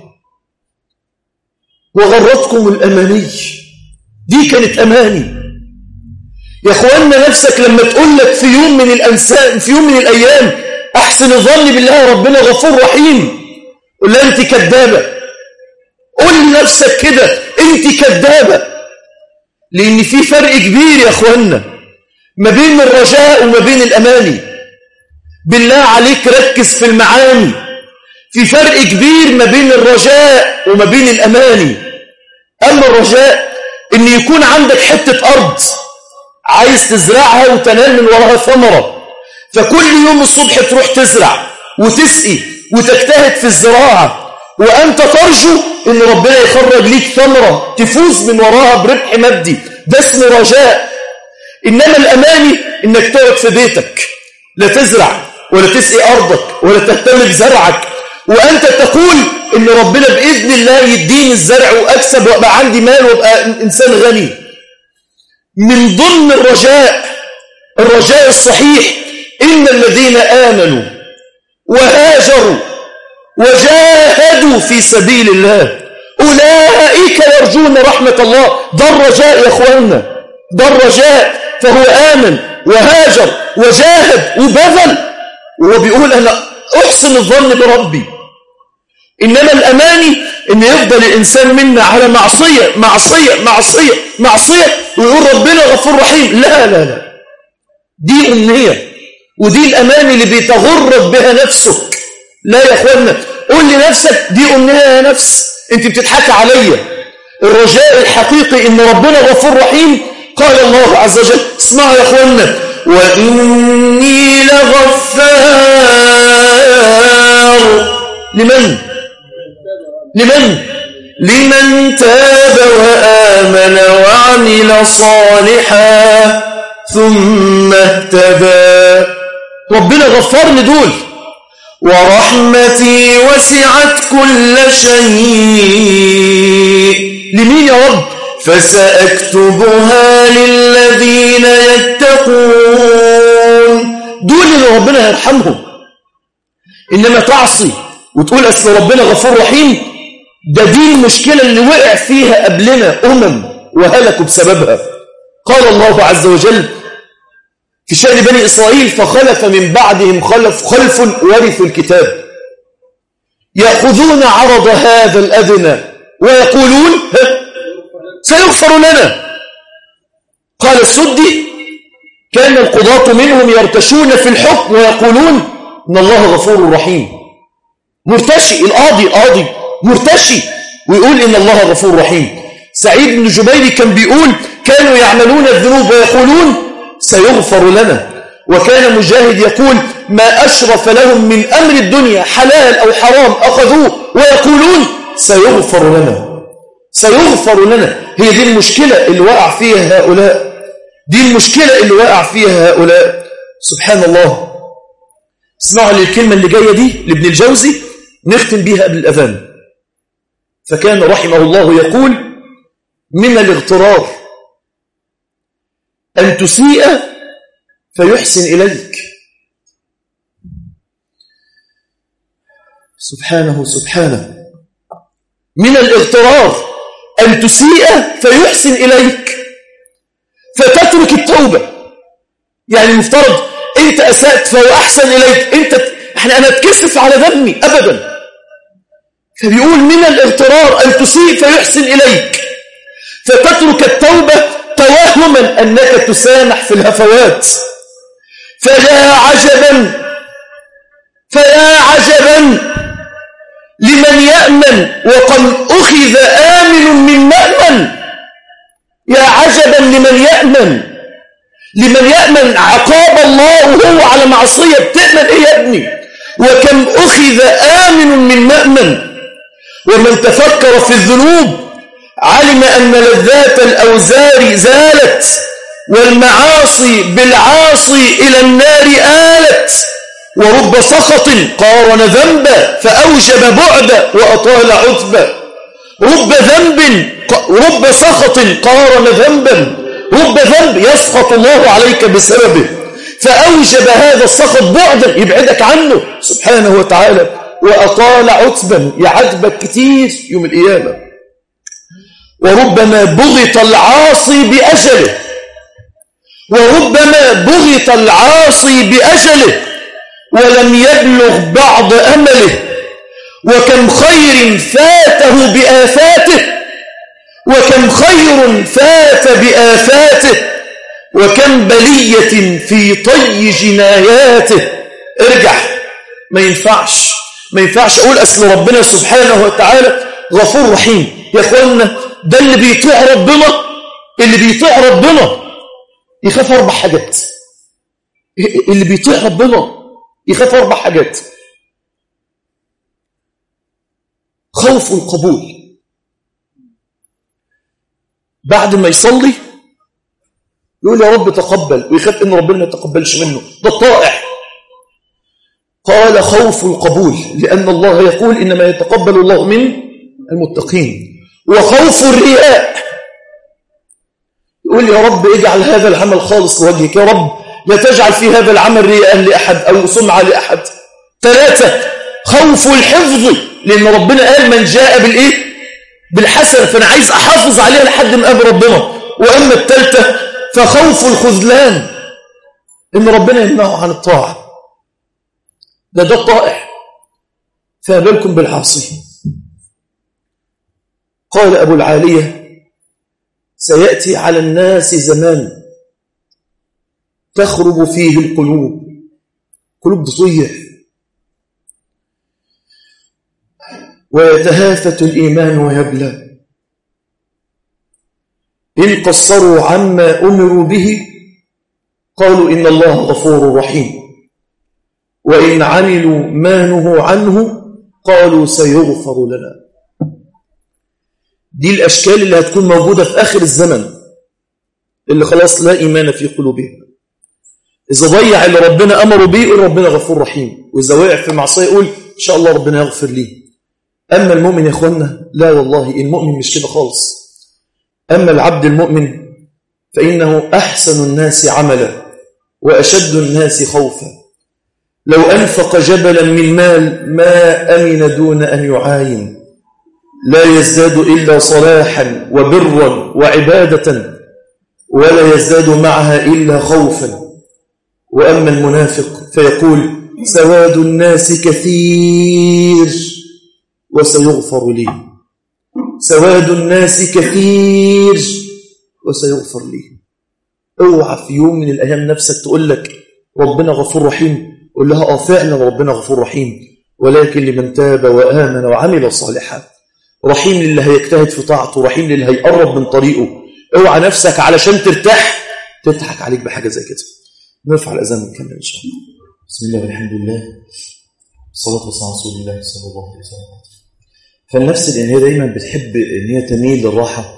وغرتكم الأماني دي كانت أماني يا أخوانا نفسك لما تقول لك في يوم من الأنسان في يوم من الأيام أحسن الظن بالله ربنا غفور رحيم قل لها أنت كذابة قل لنفسك كده أنت كذابة لأن في فرق كبير يا أخوانا ما بين الرجاء وما بين الأماني بالله عليك ركز في المعاني في فرق كبير ما بين الرجاء وما بين الأماني أما الرجاء إن يكون عندك حتة أرض عايز تزرعها وتنال من وراها ثمرة فكل يوم الصبح تروح تزرع وتسقي وتجتهد في الزراعة وأنت ترجو إن ربنا يخرج ليك ثمرة تفوز من وراها بربح مادي ده اسمه رجاء إنما الأماني إنك تقعد في بيتك لا تزرع ولا تسقي أرضك ولا تهتم بزرعك وأنت تقول إن ربنا بإذن الله يديني الزرع وأكسب وأبقى عندي مال وأبقى إنسان غني من ضمن الرجاء الرجاء الصحيح إن الذين آمنوا وهاجروا وجاهدوا في سبيل الله أولئك يرجون رحمة الله ده الرجاء يا أخوانا ده الرجاء فهو آمن وهاجر وجاهد وبذل وهو بيقول أنا أحسن الظن بربي إنما الأماني إن يفضل الإنسان منا على معصية معصية معصية معصية ويقول ربنا غفور رحيم لا لا لا دي أمنية ودي الأماني اللي بيتغرب بها نفسك لا يا أخوانا قول لنفسك دي أمنية يا نفس أنت بتضحك عليا الرجاء الحقيقي إن ربنا غفور رحيم قال الله عز وجل اسمعوا يا أخوانا وإني لغفار لمن لمن لمن تاب وآمن وعمل صالحا ثم اهتدى ربنا غفر لي دول ورحمتي وسعت كل شيء لمين يا رب فسأكتبها للذين يتقون دول اللي ربنا يرحمهم إنما تعصي وتقول أصل ربنا غفور رحيم ده دي المشكلة اللي وقع فيها قبلنا أمم وهلكوا بسببها قال الله عز وجل في شأن بني إسرائيل فخلف من بعدهم خلف خلف ورثوا الكتاب يأخذون عرض هذا الأدنى ويقولون ها، سيغفر لنا قال السدي كان القضاة منهم يرتشون في الحكم ويقولون إن الله غفور رحيم مرتشي القاضي القاضي مرتشي ويقول إن الله غفور رحيم سعيد بن جبير كان بيقول كانوا يعملون الذنوب ويقولون سيغفر لنا وكان مجاهد يقول ما أشرف لهم من أمر الدنيا حلال أو حرام أخذوه ويقولون سيغفر لنا سيغفر لنا هي دي المشكلة اللي وقع فيها هؤلاء دي المشكلة اللي وقع فيها هؤلاء سبحان الله اسمعوا للكلمة اللي جاية دي لابن الجوزي نختم بيها قبل الأذان فكان رحمه الله يقول من الاغترار أن تسيء فيحسن إليك سبحانه سبحانه من الاغترار أن تسيء فيحسن إليك فتترك التوبة يعني المفترض أنت أسأت فهو أحسن إليك أنت احنا أنا اتكسف على ذنبي أبدا فبيقول من الاغترار أن تسيء فيحسن إليك فتترك التوبة توهما أنك تسامح في الهفوات فيا عجبا فيا عجبا لمن يأمن وقد أخذ آمن من مأمن يا عجبا لمن يأمن لمن يأمن عقاب الله وهو على معصية بتأمن إيه يا ابني وكم أخذ آمن من مأمن ومن تفكر في الذنوب علم أن لذات الأوزار زالت والمعاصي بالعاصي إلى النار آلت ورب سخط قارن ذنبا فأوجب بعدا وأطال عتبا رب ذنب رب سخط قارن ذنبا رب ذنب يسخط الله عليك بسببه فأوجب هذا السخط بعدا يبعدك عنه سبحانه وتعالى وأطال عتبا يعذبك كتير يوم القيامة وربما بغط العاصي بأجله وربما بغط العاصي بأجله ولم يبلغ بعض أمله وكم خير فاته بآفاته وكم خير فات بآفاته وكم بلية في طي جناياته ارجع ما ينفعش ما ينفعش أقول أصل ربنا سبحانه وتعالى غفور رحيم يا أخوانا ده اللي بيطيع ربنا اللي بيطيع ربنا يخاف أربع حاجات اللي بيطيع ربنا يخاف أربع حاجات خوف القبول بعد ما يصلي يقول يا رب تقبل ويخاف ان ربنا ما يتقبلش منه ده الطائع قال خوف القبول لأن الله يقول إنما يتقبل الله من المتقين وخوف الرياء يقول يا رب اجعل هذا العمل خالص لوجهك يا رب لا تجعل في هذا العمل رياء لأحد أو سمعة لأحد ثلاثة خوف الحفظ لأن ربنا قال من جاء بالإيه بالحسن فأنا عايز أحافظ عليها لحد ما قابل ربنا وأما الثالثة فخوف الخذلان إن ربنا يمنعه عن الطاعة ده ده الطائع فبالكم بالعاصي قال أبو العالية سيأتي على الناس زمان تخرب فيه القلوب قلوب تطيع ويتهافت الإيمان ويبلى إن قصروا عما أمروا به قالوا إن الله غفور رحيم وإن عملوا ما نهوا عنه قالوا سيغفر لنا دي الأشكال اللي هتكون موجودة في آخر الزمن اللي خلاص لا إيمان في قلوبهم إذا ضيع اللي ربنا أمره به يقول ربنا غفور رحيم وإذا وقع في معصية يقول إن شاء الله ربنا يغفر لي أما المؤمن يا أخوانا لا والله المؤمن مش كده خالص أما العبد المؤمن فإنه أحسن الناس عملا وأشد الناس خوفا لو أنفق جبلا من مال ما أمن دون أن يعاين لا يزداد إلا صلاحا وبرا وعبادة ولا يزداد معها إلا خوفا وأما المنافق فيقول سواد الناس كثير وسيغفر لي سواد الناس كثير وسيغفر لي اوعى في يوم من الأيام نفسك تقول لك ربنا غفور رحيم قول لها اه فعلا ربنا غفور رحيم ولكن لمن تاب وآمن وعمل صالحا رحيم للي هيجتهد في طاعته رحيم للي هيقرب من طريقه اوعى نفسك علشان ترتاح تضحك عليك بحاجة زي كده نرفع الأذان ونكمل إن شاء الله بسم الله والحمد لله الصلاة والسلام على رسول الله صلى الله عليه وسلم فالنفس لأن هي دايما بتحب أن هي تميل للراحة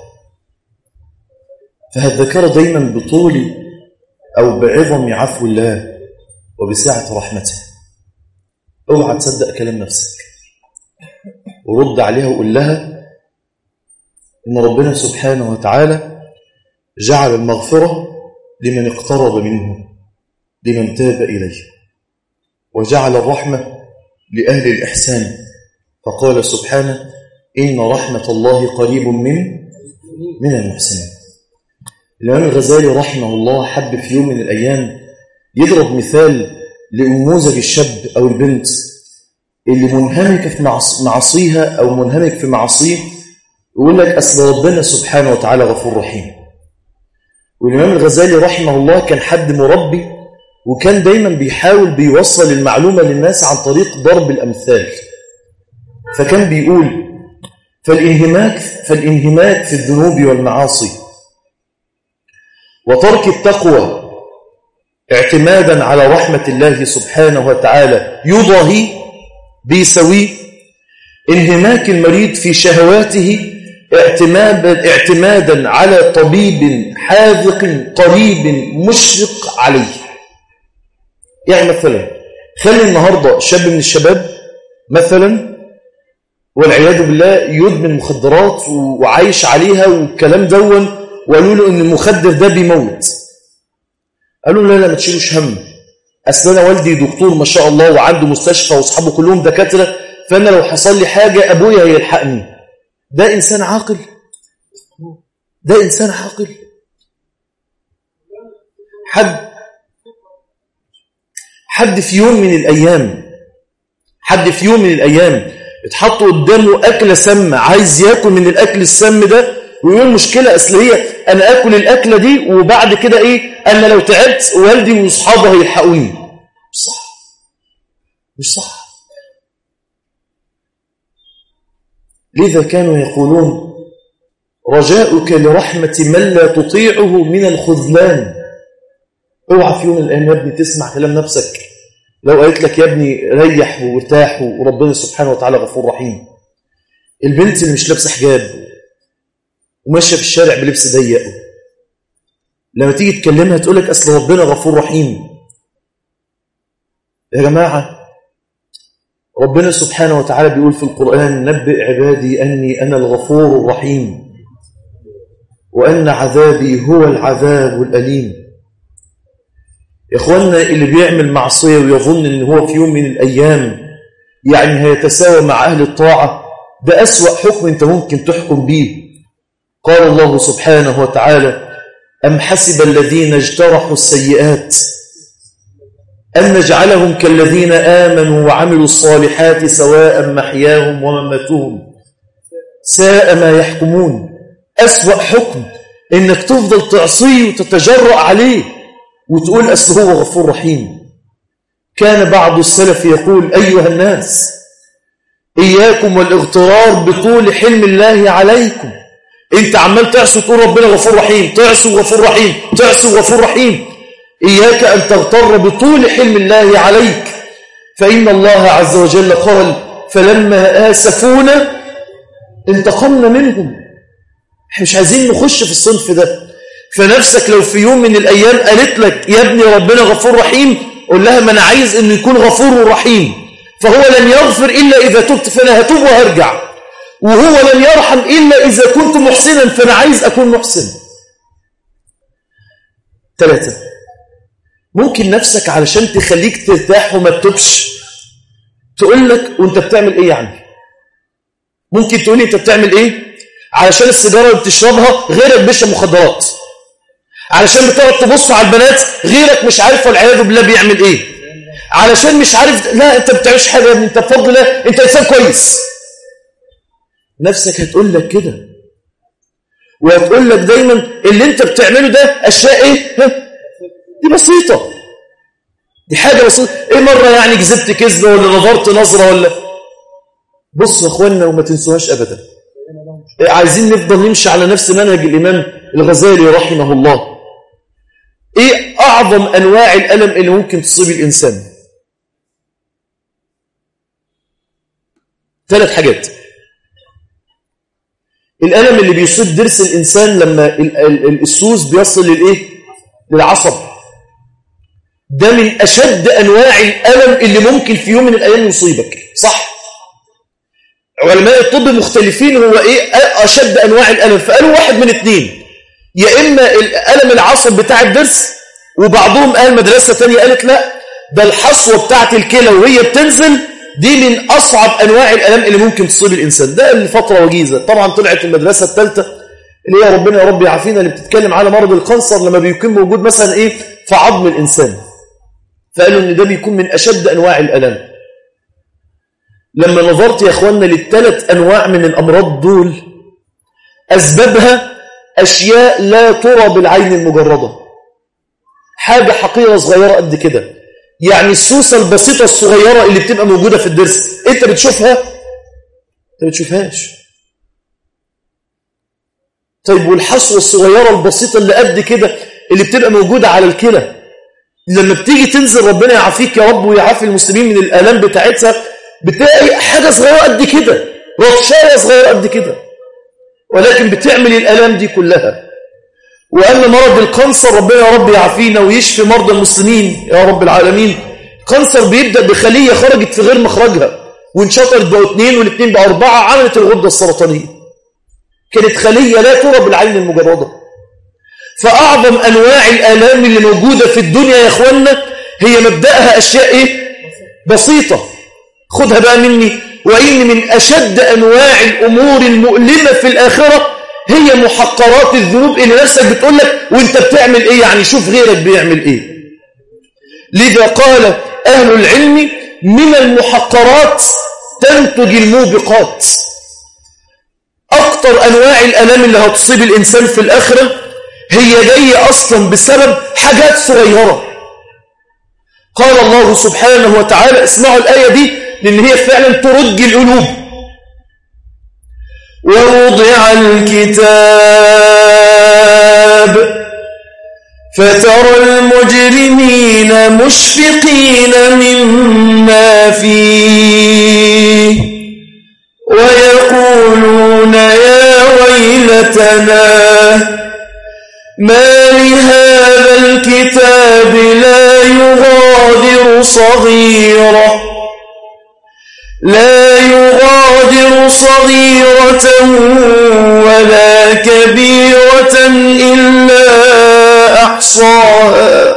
فهالذكرة دايما بطول أو بعظم عفو الله وبسعة رحمته اوعى تصدق كلام نفسك ورد عليها وقول لها إن ربنا سبحانه وتعالى جعل المغفرة لمن اقترب منه لمن تاب إليه وجعل الرحمة لأهل الإحسان فقال سبحانه إن رحمة الله قريب من من المحسنين الإمام الغزالي رحمه الله حب في يوم من الأيام يضرب مثال لنموذج الشاب أو البنت اللي منهمك في معصيها أو منهمك في معصيه يقول لك أصل ربنا سبحانه وتعالى غفور رحيم والإمام الغزالي رحمه الله كان حد مربي وكان دايما بيحاول بيوصل المعلومة للناس عن طريق ضرب الأمثال فكان بيقول فالانهماك, فالانهماك في الذنوب والمعاصي وترك التقوى اعتمادا على رحمة الله سبحانه وتعالى يضاهي بيسويه انهماك المريض في شهواته اعتمادا, اعتمادا على طبيب حاذق قريب مشفق عليه يعني مثلا خلي النهاردة شاب من الشباب مثلا والعياذ بالله يدمن مخدرات وعايش عليها والكلام دون وقالوا له ان المخدر ده بيموت قالوا لا لا ما تشيلوش هم اصل انا والدي دكتور ما شاء الله وعنده مستشفى واصحابه كلهم دكاتره فانا لو حصل لي حاجه ابويا هيلحقني ده انسان عاقل ده انسان عاقل حد حد في يوم من الايام حد في يوم من الايام اتحط قدامه اكله سامه عايز ياكل من الاكل السم ده ويقول مشكله اصل هي انا اكل الاكله دي وبعد كده ايه انا لو تعبت والدي واصحابي هيلحقوني مش صح مش صح لذا كانوا يقولون رجاؤك لرحمة من لا تطيعه من الخذلان اوعى في يوم من الايام يا ابني تسمع كلام نفسك لو قالت لك يا ابني ريح وارتاح وربنا سبحانه وتعالى غفور رحيم البنت اللي مش لابسه حجاب وماشيه في الشارع بلبس ضيق لما تيجي تكلمها تقول لك اصل ربنا غفور رحيم يا جماعه ربنا سبحانه وتعالى بيقول في القرآن نبئ عبادي أني أنا الغفور الرحيم وأن عذابي هو العذاب الأليم يا إخواننا اللي بيعمل معصية ويظن أن هو في يوم من الأيام يعني هيتساوى مع أهل الطاعة ده أسوأ حكم أنت ممكن تحكم به قال الله سبحانه وتعالى أم حسب الذين اجترحوا السيئات أن نجعلهم كالذين آمنوا وعملوا الصالحات سواء محياهم ومماتهم ساء ما يحكمون أسوأ حكم إنك تفضل تعصيه وتتجرأ عليه وتقول أصل هو غفور رحيم كان بعض السلف يقول أيها الناس إياكم والاغترار بطول حلم الله عليكم انت عمال تعصي تقول ربنا غفور رحيم تعصي غفور رحيم تعصي غفور رحيم إياك أن تغتر بطول حلم الله عليك فإن الله عز وجل قال فلما آسفونا انتقمنا منهم احنا مش عايزين نخش في الصنف ده فنفسك لو في يوم من الأيام قالت لك يا ابني ربنا غفور رحيم قول لها ما أنا عايز أنه يكون غفور رحيم فهو لن يغفر إلا إذا تبت فأنا هتوب وهرجع وهو لن يرحم إلا إذا كنت محسنا فأنا عايز أكون محسن ثلاثة ممكن نفسك علشان تخليك ترتاح وما تتوبش تقول لك وانت بتعمل ايه يعني ممكن تقول لي انت بتعمل ايه علشان السيجاره اللي بتشربها غيرك بيشرب مخدرات علشان بتقعد تبص على البنات غيرك مش عارف والعياذ بالله بيعمل ايه علشان مش عارف لا انت بتعملش حاجه يا ابني انت بفضل الله انت انسان كويس نفسك هتقول لك كده وهتقول لك دايما اللي انت بتعمله ده اشياء ايه ها؟ دي بسيطه دي حاجه بسيطه ايه مره يعني كذبت كذبه ولا نظرت نظره ولا بصوا يا اخوانا وما تنسوهاش ابدا عايزين نفضل نمشي على نفس منهج الامام الغزالي رحمه الله ايه اعظم انواع الالم اللي ممكن تصيب الانسان ثلاث حاجات الالم اللي بيصيب ضرس الانسان لما ال- ال- السوس بيصل للايه للعصب ده من اشد انواع الالم اللي ممكن في يوم من الايام يصيبك صح علماء الطب مختلفين هو ايه اشد انواع الالم فقالوا واحد من اثنين يا اما الالم العصب بتاع الضرس وبعضهم قال مدرسه ثانيه قالت لا ده الحصوه بتاعت الكلى وهي بتنزل دي من اصعب انواع الالم اللي ممكن تصيب الانسان ده لفتره وجيزه طبعا طلعت المدرسه الثالثه اللي هي ربنا يا رب يعافينا اللي بتتكلم على مرض الكانسر لما بيكون موجود مثلا ايه في عظم الانسان فقالوا ان ده بيكون من اشد انواع الالم لما نظرت يا اخواننا للثلاث انواع من الامراض دول اسبابها اشياء لا ترى بالعين المجرده حاجه حقيره صغيره قد كده يعني السوسه البسيطه الصغيره اللي بتبقى موجوده في الضرس انت بتشوفها انت بتشوفهاش طيب والحصوه الصغيره البسيطه اللي قد كده اللي بتبقى موجوده على الكلى لما بتيجي تنزل ربنا يعافيك يا رب ويعافي المسلمين من الالام بتاعتها بتلاقي حاجه صغيره قد كده رطشايه صغيره قد كده ولكن بتعمل الالام دي كلها واما مرض الكانسر ربنا يا رب يعافينا ويشفي مرضى المسلمين يا رب العالمين الكانسر بيبدا بخليه خرجت في غير مخرجها وانشطرت بقوا اثنين والاثنين بقوا اربعه عملت الغده السرطانيه كانت خليه لا ترى بالعين المجرده فاعظم انواع الالام اللي موجوده في الدنيا يا اخوانا هي مبداها اشياء ايه بسيطه خدها بقى مني وإن من أشد أنواع الأمور المؤلمة في الآخرة هي محقرات الذنوب اللي نفسك بتقول لك وانت بتعمل ايه يعني شوف غيرك بيعمل ايه لذا قال أهل العلم من المحقرات تنتج الموبقات أكتر أنواع الألام اللي هتصيب الإنسان في الآخرة هي جاية أصلا بسبب حاجات صغيرة قال الله سبحانه وتعالى اسمعوا الآية دي لأن هي فعلا ترج القلوب ووضع الكتاب فترى المجرمين مشفقين مما فيه ويقولون يا ويلتنا ما لهذا الكتاب لا يغادر صغيرة لا يغادر صغيرة ولا كبيرة إلا أحصاها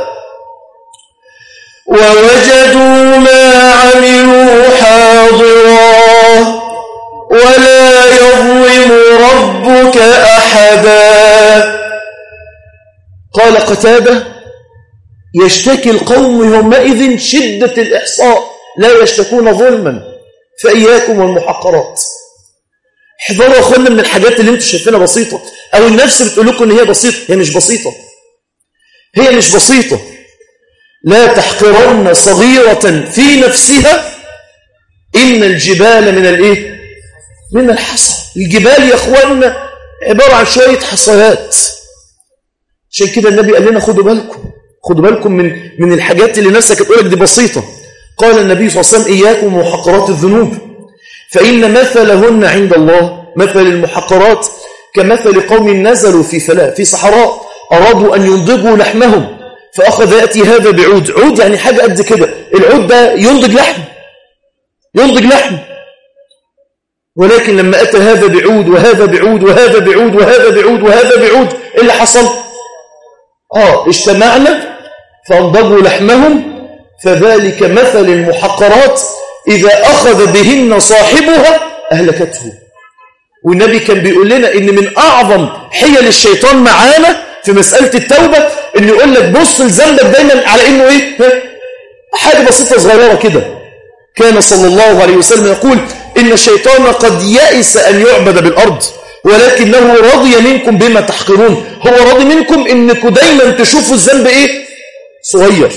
ووجدوا ما عملوا حاضرا ولا يظلم ربك أحدا قال قتادة يشتكي القوم يومئذ شدة الإحصاء لا يشتكون ظلما فإياكم والمحقرات احذروا يا أخوانا من الحاجات اللي انتم شايفينها بسيطة أو النفس بتقول لكم إن هي بسيطة هي مش بسيطة هي مش بسيطة لا تحقرن صغيرة في نفسها إن الجبال من الإيه؟ من الحصى الجبال يا أخوانا عبارة عن شوية حصيات عشان كده النبي قال لنا خدوا بالكم خدوا بالكم من من الحاجات اللي نفسك تقول لك دي بسيطة قال النبي صلى الله عليه وسلم إياكم ومحقرات الذنوب فإن مثلهن عند الله مثل المحقرات كمثل قوم نزلوا في فلاة في صحراء أرادوا أن ينضجوا لحمهم فأخذ يأتي هذا بعود عود يعني حاجة قد كده العود ده ينضج لحم ينضج لحم ولكن لما أتى هذا بعود وهذا بعود وهذا بعود وهذا بعود وهذا بعود إيه اللي حصل آه اجتمعنا فانضجوا لحمهم فذلك مثل المحقرات إذا أخذ بهن صاحبها أهلكته والنبي كان بيقول لنا إن من أعظم حيل الشيطان معانا في مسألة التوبة إنه يقول لك بص لذنبك دايما على إنه إيه حاجة بسيطة صغيرة كده كان صلى الله عليه وسلم يقول إن الشيطان قد يأس أن يعبد بالأرض ولكنه رضي منكم بما تحقرون هو راضي منكم إنكم دايما تشوفوا الذنب إيه صغير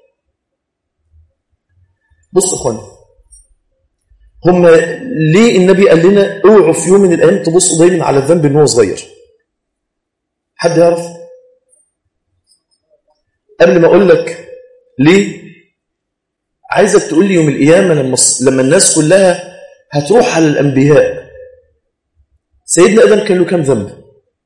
بصوا اخواني هم ليه النبي قال لنا اوعوا في يوم من الايام تبصوا دايما على الذنب ان هو صغير حد يعرف قبل ما اقول لك ليه عايزك تقول لي يوم القيامه لما لما الناس كلها هتروح على الانبياء سيدنا ادم كان له كام ذنب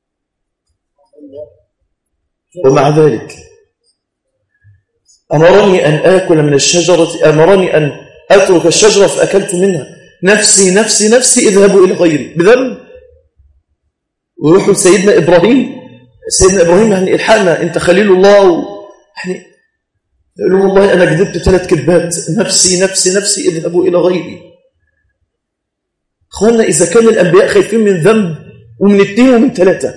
ومع ذلك أمرني أن آكل من الشجرة أمرني أن أترك الشجرة فأكلت منها نفسي نفسي نفسي اذهبوا إلى غيري بذنب ويروحوا لسيدنا إبراهيم سيدنا إبراهيم يعني الحقنا أنت خليل الله و... يعني يقول لهم والله أنا كذبت ثلاث كذبات نفسي نفسي نفسي اذهبوا إلى غيري أخوانا إذا كان الأنبياء خايفين من ذنب ومن اثنين ومن ثلاثة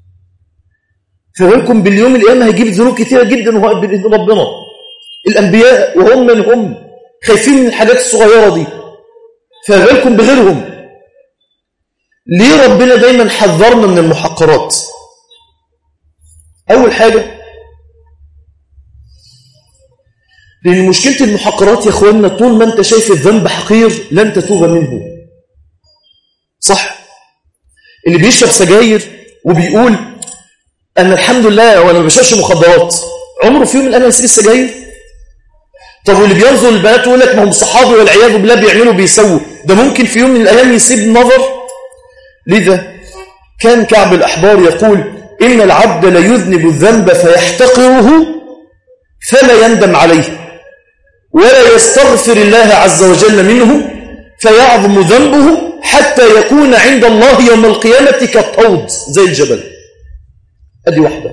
فبالكم باليوم القيامة هيجيب ذنوب كثيرة جدا وهو بإذن ربنا الأنبياء وهم من هم خايفين من الحاجات الصغيرة دي فبالكم بغيرهم ليه ربنا دايما حذرنا من المحقرات أول حاجة لأن مشكلة المحقرات يا أخواننا طول ما أنت شايف الذنب حقير لن تتوب منه صح اللي بيشرب سجاير وبيقول أنا الحمد لله وأنا ما بشربش مخدرات عمره في يوم من الأيام يسيب السجاير طب واللي بينظر البنات ويقول لك ما هم صحابي والعياذ بالله بيعملوا بيسووا ده ممكن في يوم من الأيام يسيب النظر لذا كان كعب الأحبار يقول إن العبد ليذنب الذنب فيحتقره فلا يندم عليه ولا يستغفر الله عز وجل منه فيعظم ذنبه حتى يكون عند الله يوم القيامة كالطود زي الجبل أدي واحدة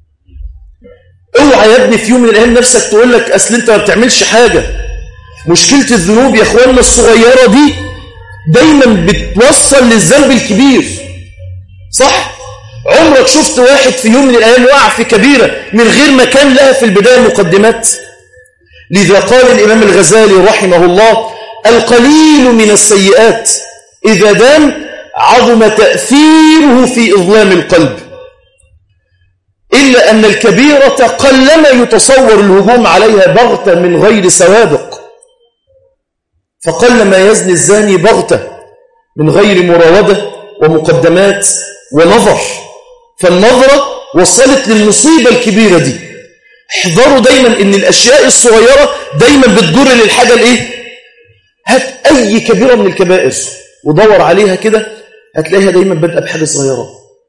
اوعى يا ابني في يوم من الأيام نفسك تقول لك أصل أنت ما بتعملش حاجة مشكلة الذنوب يا أخواننا الصغيرة دي دايما بتوصل للذنب الكبير صح؟ عمرك شفت واحد في يوم من الأيام وقع في كبيرة من غير ما كان لها في البداية مقدمات لذا قال الإمام الغزالي رحمه الله القليل من السيئات إذا دام عظم تأثيره في إظلام القلب إلا أن الكبيرة قلما يتصور الهجوم عليها بغتة من غير سوابق فقلما يزني الزاني بغتة من غير مراودة ومقدمات ونظر فالنظرة وصلت للمصيبة الكبيرة دي احذروا دايما ان الاشياء الصغيرة دايما بتجر للحاجة الايه هات اي كبيرة من الكبائر ودور عليها كده هتلاقيها دايما بدأ بحاجة صغيرة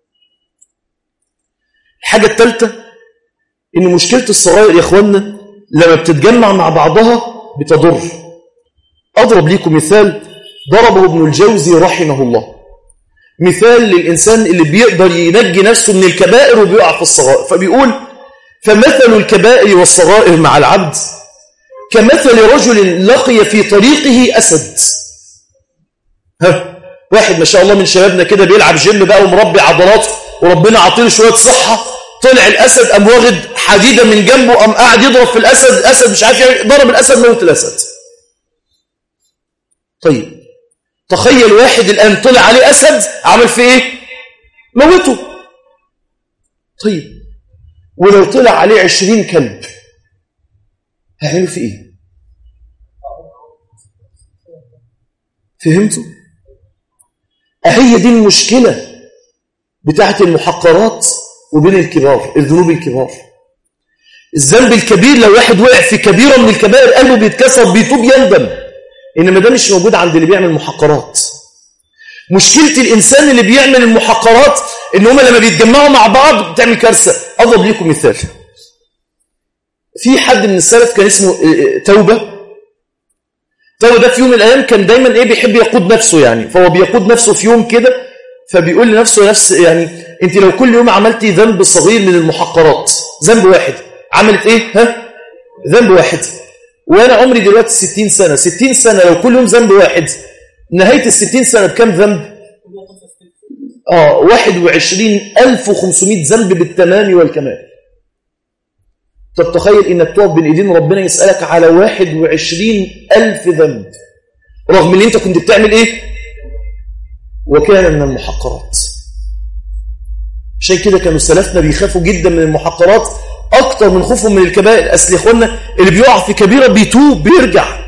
الحاجة الثالثة ان مشكلة الصغير يا اخوانا لما بتتجمع مع بعضها بتضر اضرب لكم مثال ضربه ابن الجوزي رحمه الله مثال للإنسان اللي بيقدر ينجي نفسه من الكبائر وبيقع في الصغائر فبيقول فمثل الكبائر والصغائر مع العبد كمثل رجل لقي في طريقه أسد ها واحد ما شاء الله من شبابنا كده بيلعب جيم بقى ومربي عضلات وربنا عطيه شوية صحة طلع الأسد قام واخد حديدة من جنبه قام قاعد يضرب في الأسد الأسد مش عارف ضرب الأسد موت الأسد طيب تخيل واحد الآن طلع عليه أسد عمل فيه إيه موته طيب ولو طلع عليه عشرين كلب هيعملوا فيه إيه فهمتوا أهي دي المشكلة بتاعت المحقرات وبين الكبار الذنوب الكبار الذنب الكبير لو واحد وقع في كبيرة من الكبائر قلبه بيتكسر بيتوب يندم إنما ده مش موجود عند اللي بيعمل محقرات مشكلة الإنسان اللي بيعمل المحقرات إن هما لما بيتجمعوا مع بعض بتعمل كارثة أضرب لكم مثال في حد من السلف كان اسمه توبة توبة ده في يوم من الأيام كان دايما إيه بيحب يقود نفسه يعني فهو بيقود نفسه في يوم كده فبيقول لنفسه نفس يعني أنت لو كل يوم عملتي ذنب صغير من المحقرات ذنب واحد عملت إيه ها ذنب واحد وأنا عمري دلوقتي 60 سنة 60 سنة لو كل يوم ذنب واحد نهاية ال 60 سنة بكم ذنب آه 21500 ذنب بالتمام والكمال طب تخيل إنك تقف بين إيدين ربنا يسألك على 21000 ذنب رغم اللي أنت كنت بتعمل إيه وكان من المحقرات عشان كده كانوا سلفنا بيخافوا جدا من المحقرات أكتر من خوفهم من الكبائر أصل يا إخوانا اللي بيقع في كبيرة بيتوب بيرجع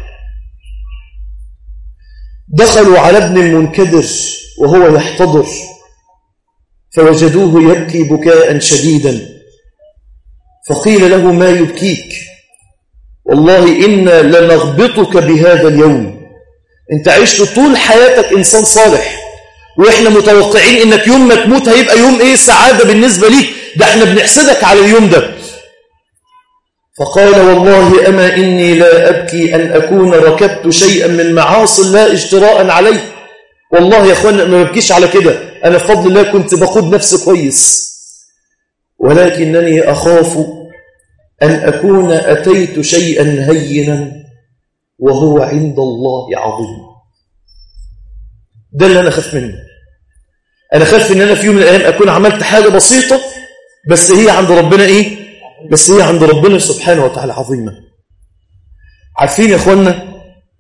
دخلوا على ابن المنكدر وهو يحتضر فوجدوه يبكي بكاء شديدا فقيل له ما يبكيك والله إنا لنغبطك بهذا اليوم انت عشت طول حياتك إنسان صالح وإحنا متوقعين إنك يوم ما تموت هيبقى يوم إيه سعادة بالنسبة ليك ده احنا بنحسدك على اليوم ده فقال والله أما إني لا أبكي أن أكون ركبت شيئا من معاصي الله اجتراء علي والله يا أخوانا ما ببكيش على كده أنا بفضل الله كنت بقود نفسي كويس ولكنني أخاف أن أكون أتيت شيئا هينا وهو عند الله عظيم ده اللي أنا خاف منه أنا خاف إن أنا في يوم من الأيام أكون عملت حاجة بسيطة بس هي عند ربنا إيه بس هي عند ربنا سبحانه وتعالى عظيمة عارفين يا أخوانا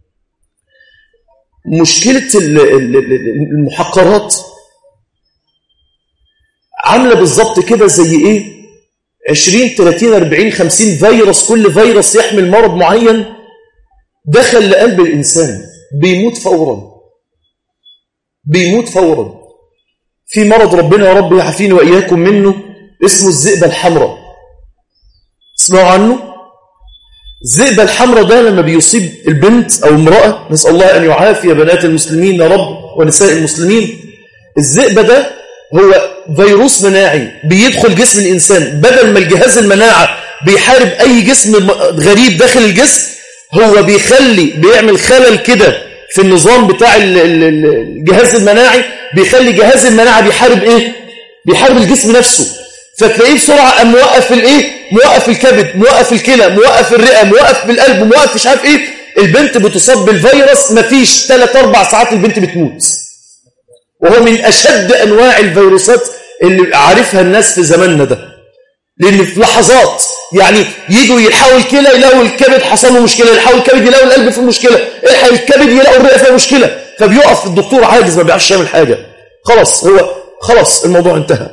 مشكلة المحقرات عاملة بالظبط كده زي إيه 20 30 40 50 فيروس كل فيروس يحمل مرض معين دخل لقلب الإنسان بيموت فورا بيموت فورا في مرض ربنا يا رب يعافيني وإياكم منه اسمه الذئبة الحمراء اسمعوا عنه الذئبة الحمراء ده لما بيصيب البنت أو امرأة نسأل الله أن يعافي بنات المسلمين يا رب ونساء المسلمين الذئبة ده هو فيروس مناعي بيدخل جسم الإنسان بدل ما الجهاز المناعة بيحارب أي جسم غريب داخل الجسم هو بيخلي بيعمل خلل كده في النظام بتاع الجهاز المناعي بيخلي جهاز المناعة بيحارب إيه؟ بيحارب الجسم نفسه فتلاقيه بسرعة موقف الإيه؟ موقف الكبد موقف الكلى موقف الرئة موقف بالقلب موقف مش عارف إيه البنت بتصاب بالفيروس مفيش 3 4 ساعات البنت بتموت وهو من أشد أنواع الفيروسات اللي عارفها الناس في زماننا ده لأن في لحظات يعني يجوا يلحقوا الكلى يلاقوا الكبد حصل له مشكلة يلحقوا الكبد يلاقوا القلب في مشكلة يلحق الكبد يلاقوا الرئة فيها مشكلة فبيقف الدكتور عاجز ما بيعرفش يعمل حاجة خلاص هو خلاص الموضوع انتهى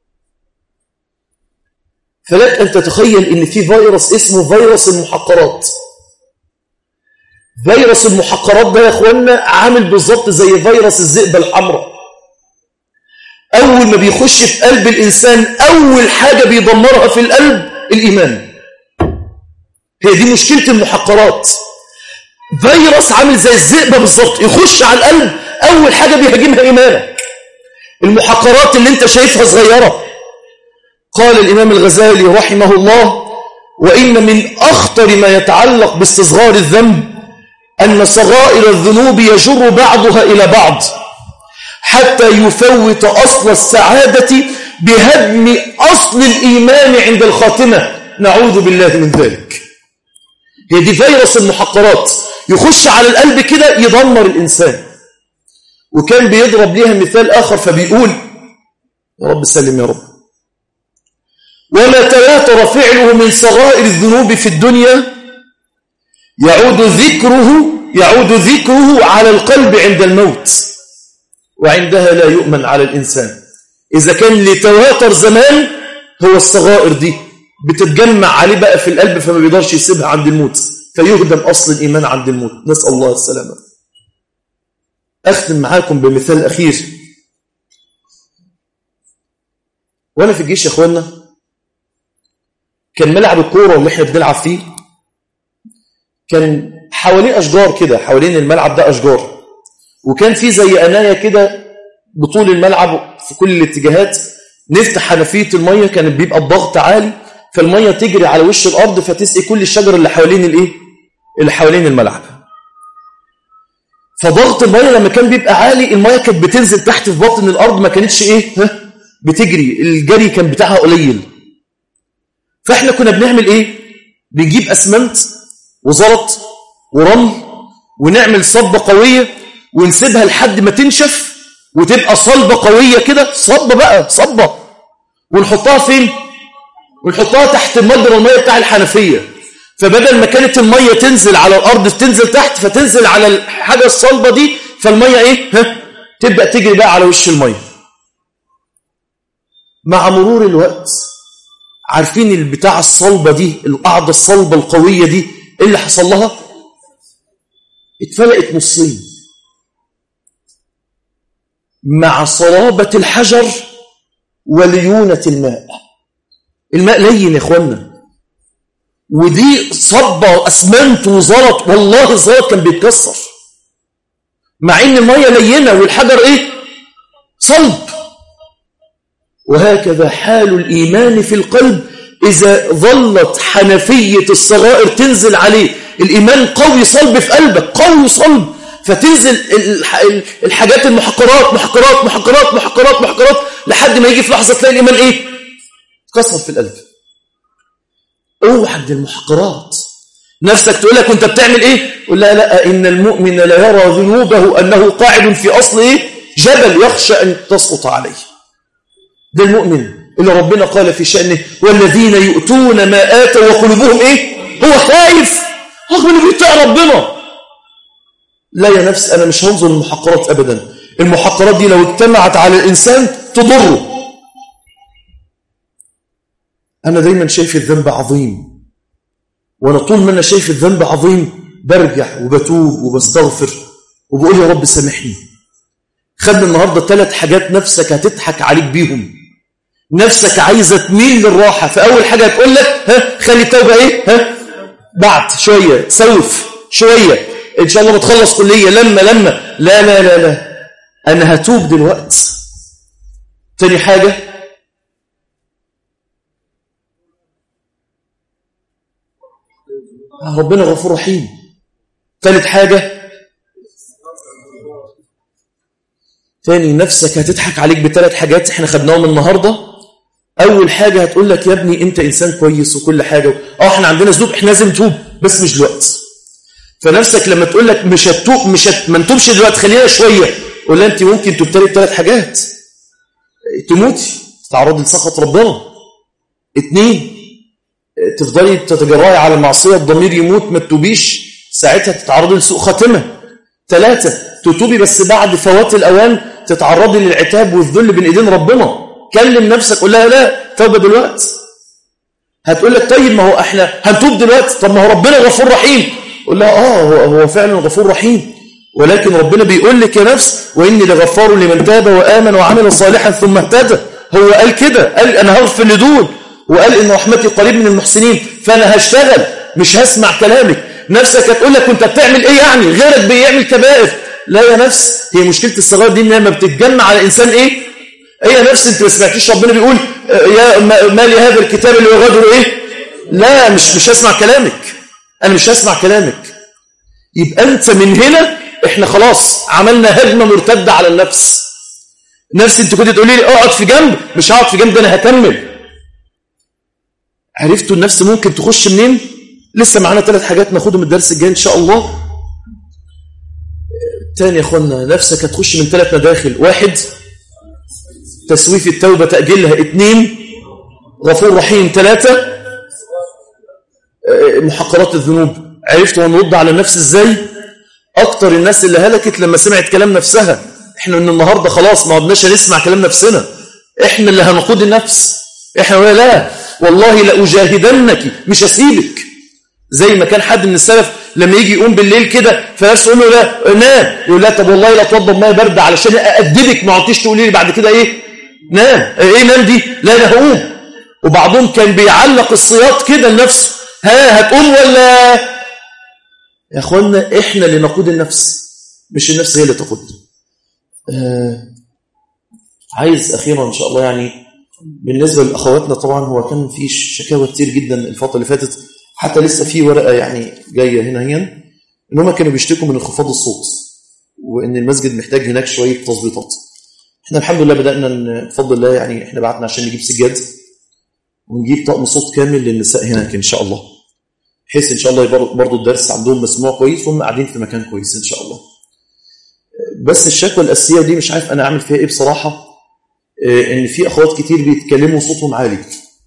فلك أن تتخيل أن في فيروس اسمه فيروس المحقرات فيروس المحقرات ده يا أخوانا عامل بالظبط زي فيروس الذئبة الحمراء أول ما بيخش في قلب الإنسان أول حاجة بيدمرها في القلب الإيمان هي دي مشكلة المحقرات فيروس عامل زي الذئبة بالظبط يخش على القلب أول حاجة بيهاجمها إيمانك المحقرات اللي انت شايفها صغيرة قال الإمام الغزالي رحمه الله وإن من أخطر ما يتعلق باستصغار الذنب أن صغائر الذنوب يجر بعضها إلى بعض حتى يفوت أصل السعادة بهدم أصل الإيمان عند الخاتمة نعوذ بالله من ذلك هي دي فيروس المحقرات يخش على القلب كده يدمر الإنسان وكان بيضرب ليها مثال آخر فبيقول يا رب سلم يا رب وما تواتر فعله من صغائر الذنوب في الدنيا يعود ذكره يعود ذكره على القلب عند الموت وعندها لا يؤمن على الإنسان إذا كان لتواتر زمان هو الصغائر دي بتتجمع عليه بقى في القلب فما بيقدرش يسيبها عند الموت فيهدم أصل الإيمان عند الموت نسأل الله السلامة أختم معاكم بمثال أخير وأنا في الجيش يا أخوانا كان ملعب الكورة اللي احنا بنلعب فيه كان حواليه أشجار كده حوالين الملعب ده أشجار وكان في زي أناية كده بطول الملعب في كل الاتجاهات نفتح حنفية المية كان بيبقى الضغط عالي فالمية تجري على وش الأرض فتسقي كل الشجر اللي حوالين الإيه؟ اللي حوالين الملعب فضغط المية لما كان بيبقى عالي المية كانت بتنزل تحت في بطن الأرض ما كانتش إيه؟ ها؟ بتجري الجري كان بتاعها قليل فإحنا كنا بنعمل إيه؟ بنجيب أسمنت وزلط ورمل ونعمل صبة قوية ونسيبها لحد ما تنشف وتبقى صلبة قوية كده صبة بقى صبة ونحطها فين؟ ونحطها تحت مجرى المية بتاع الحنفية فبدل ما كانت المية تنزل على الأرض تنزل تحت فتنزل على الحاجة الصلبة دي فالمية إيه؟ ها؟ تبدأ تجري بقى على وش المية مع مرور الوقت عارفين البتاع الصلبة دي القعدة الصلبة القوية دي إيه اللي حصل لها؟ اتفلقت نصين مع صلابة الحجر وليونة الماء الماء لين يا اخوانا ودي صبة اسمنت وزلط والله الزلط كان بيتكسر مع ان المية لينة والحجر ايه صلب وهكذا حال الإيمان في القلب إذا ظلت حنفية الصغائر تنزل عليه الإيمان قوي صلب في قلبك قوي صلب فتنزل الحاجات المحقرات محقرات محقرات محقرات محقرات لحد ما يجي في لحظة تلاقي الإيمان إيه كسر في القلب اوعد المحقرات نفسك تقول لك وانت بتعمل ايه قول لا لا ان المؤمن لا يرى ذنوبه انه قاعد في اصل ايه جبل يخشى ان تسقط عليه ده المؤمن اللي ربنا قال في شأنه والذين يؤتون ما آتوا وقلوبهم ايه هو خايف رغم انه بيطيع ربنا لا يا نفس انا مش هنظر المحقرات ابدا المحقرات دي لو اجتمعت على الانسان تضره أنا دايما شايف الذنب عظيم وأنا طول ما أنا شايف الذنب عظيم برجع وبتوب وبستغفر وبقول يا رب سامحني خدنا النهاردة ثلاث حاجات نفسك هتضحك عليك بيهم نفسك عايزة تميل للراحة فأول حاجة هتقول لك ها خلي التوبة إيه ها بعد شوية سوف شوية إن شاء الله بتخلص كلية لما لما لا لا لا لا أنا هتوب دلوقتي تاني حاجة ربنا غفور رحيم ثالث حاجة تاني نفسك هتضحك عليك بثلاث حاجات احنا خدناهم النهاردة أول حاجة هتقول لك يا ابني أنت إنسان كويس وكل حاجة اه احنا عندنا ذنوب احنا لازم نتوب بس مش دلوقتي فنفسك لما تقول لك مش هتوب مش هت... ما نتوبش دلوقتي خلينا شوية قول انت ممكن تبتلي بثلاث حاجات تموتي تتعرضي لسخط ربنا اتنين تفضلي تتجرأي على المعصية الضمير يموت ما تتوبيش ساعتها تتعرضي لسوء خاتمة ثلاثة تتوبي بس بعد فوات الأوان تتعرضي للعتاب والذل بين إيدين ربنا كلم نفسك قول لها لا توبة دلوقتي هتقول لك طيب ما هو احنا هنتوب دلوقتي طب ما هو ربنا غفور رحيم قول لها اه هو, هو فعلا غفور رحيم ولكن ربنا بيقول لك يا نفس وإني لغفار لمن تاب وآمن وعمل صالحا ثم اهتدى هو قال كده قال أنا هغفر لدول وقال إن رحمتي قريب من المحسنين فأنا هشتغل مش هسمع كلامك نفسك هتقول لك كنت بتعمل إيه يعني غيرك بيعمل كبائر لا يا نفس هي مشكلة الصغار دي إنها ما بتتجمع على إنسان إيه إيه يا نفس أنت ما سمعتيش ربنا بيقول يا ما لي هذا الكتاب اللي يغادر إيه لا مش مش هسمع كلامك أنا مش هسمع كلامك يبقى أنت من هنا إحنا خلاص عملنا هجمة مرتدة على النفس نفس أنت كنت تقولي لي اقعد في جنب مش هقعد في جنب ده أنا هكمل عرفتوا النفس ممكن تخش منين لسه معانا ثلاث حاجات ناخدهم الدرس الجاي إن شاء الله تاني يا أخوانا نفسك هتخش من ثلاث مداخل واحد تسويف التوبة تأجيلها اثنين غفور رحيم ثلاثة محقرات الذنوب عرفتوا هنرد على النفس ازاي اكتر الناس اللي هلكت لما سمعت كلام نفسها احنا من النهاردة خلاص ما عدناش نسمع كلام نفسنا احنا اللي هنقود النفس احنا ولا لا والله لأجاهدنك مش هسيبك زي ما كان حد من السلف لما يجي يقوم بالليل كده فنفسه يقول له لا نام يقول لا طب والله لا توضب ميه بارده علشان أأدبك ما عدتيش تقولي لي بعد كده ايه نام ايه نام دي لا انا هقوم وبعضهم كان بيعلق الصياط كده لنفسه ها هتقوم ولا يا اخوانا احنا اللي نقود النفس مش النفس هي اللي تقود آه عايز اخيرا ان شاء الله يعني بالنسبة لأخواتنا طبعا هو كان في شكاوى كتير جدا الفترة اللي فاتت حتى لسه في ورقة يعني جاية هنا هي إن هم كانوا بيشتكوا من انخفاض الصوت وإن المسجد محتاج هناك شوية تظبيطات احنا الحمد لله بدأنا ن- بفضل الله يعني احنا بعتنا عشان نجيب سجاد ونجيب طقم صوت كامل للنساء هناك إن شاء الله بحيث إن شاء الله يبر- برضو الدرس عندهم مسموع كويس وهم قاعدين في مكان كويس إن شاء الله بس الشكوى الأساسية دي مش عارف أنا أعمل فيها إيه بصراحة آه، إن في أخوات كتير بيتكلموا صوتهم عالي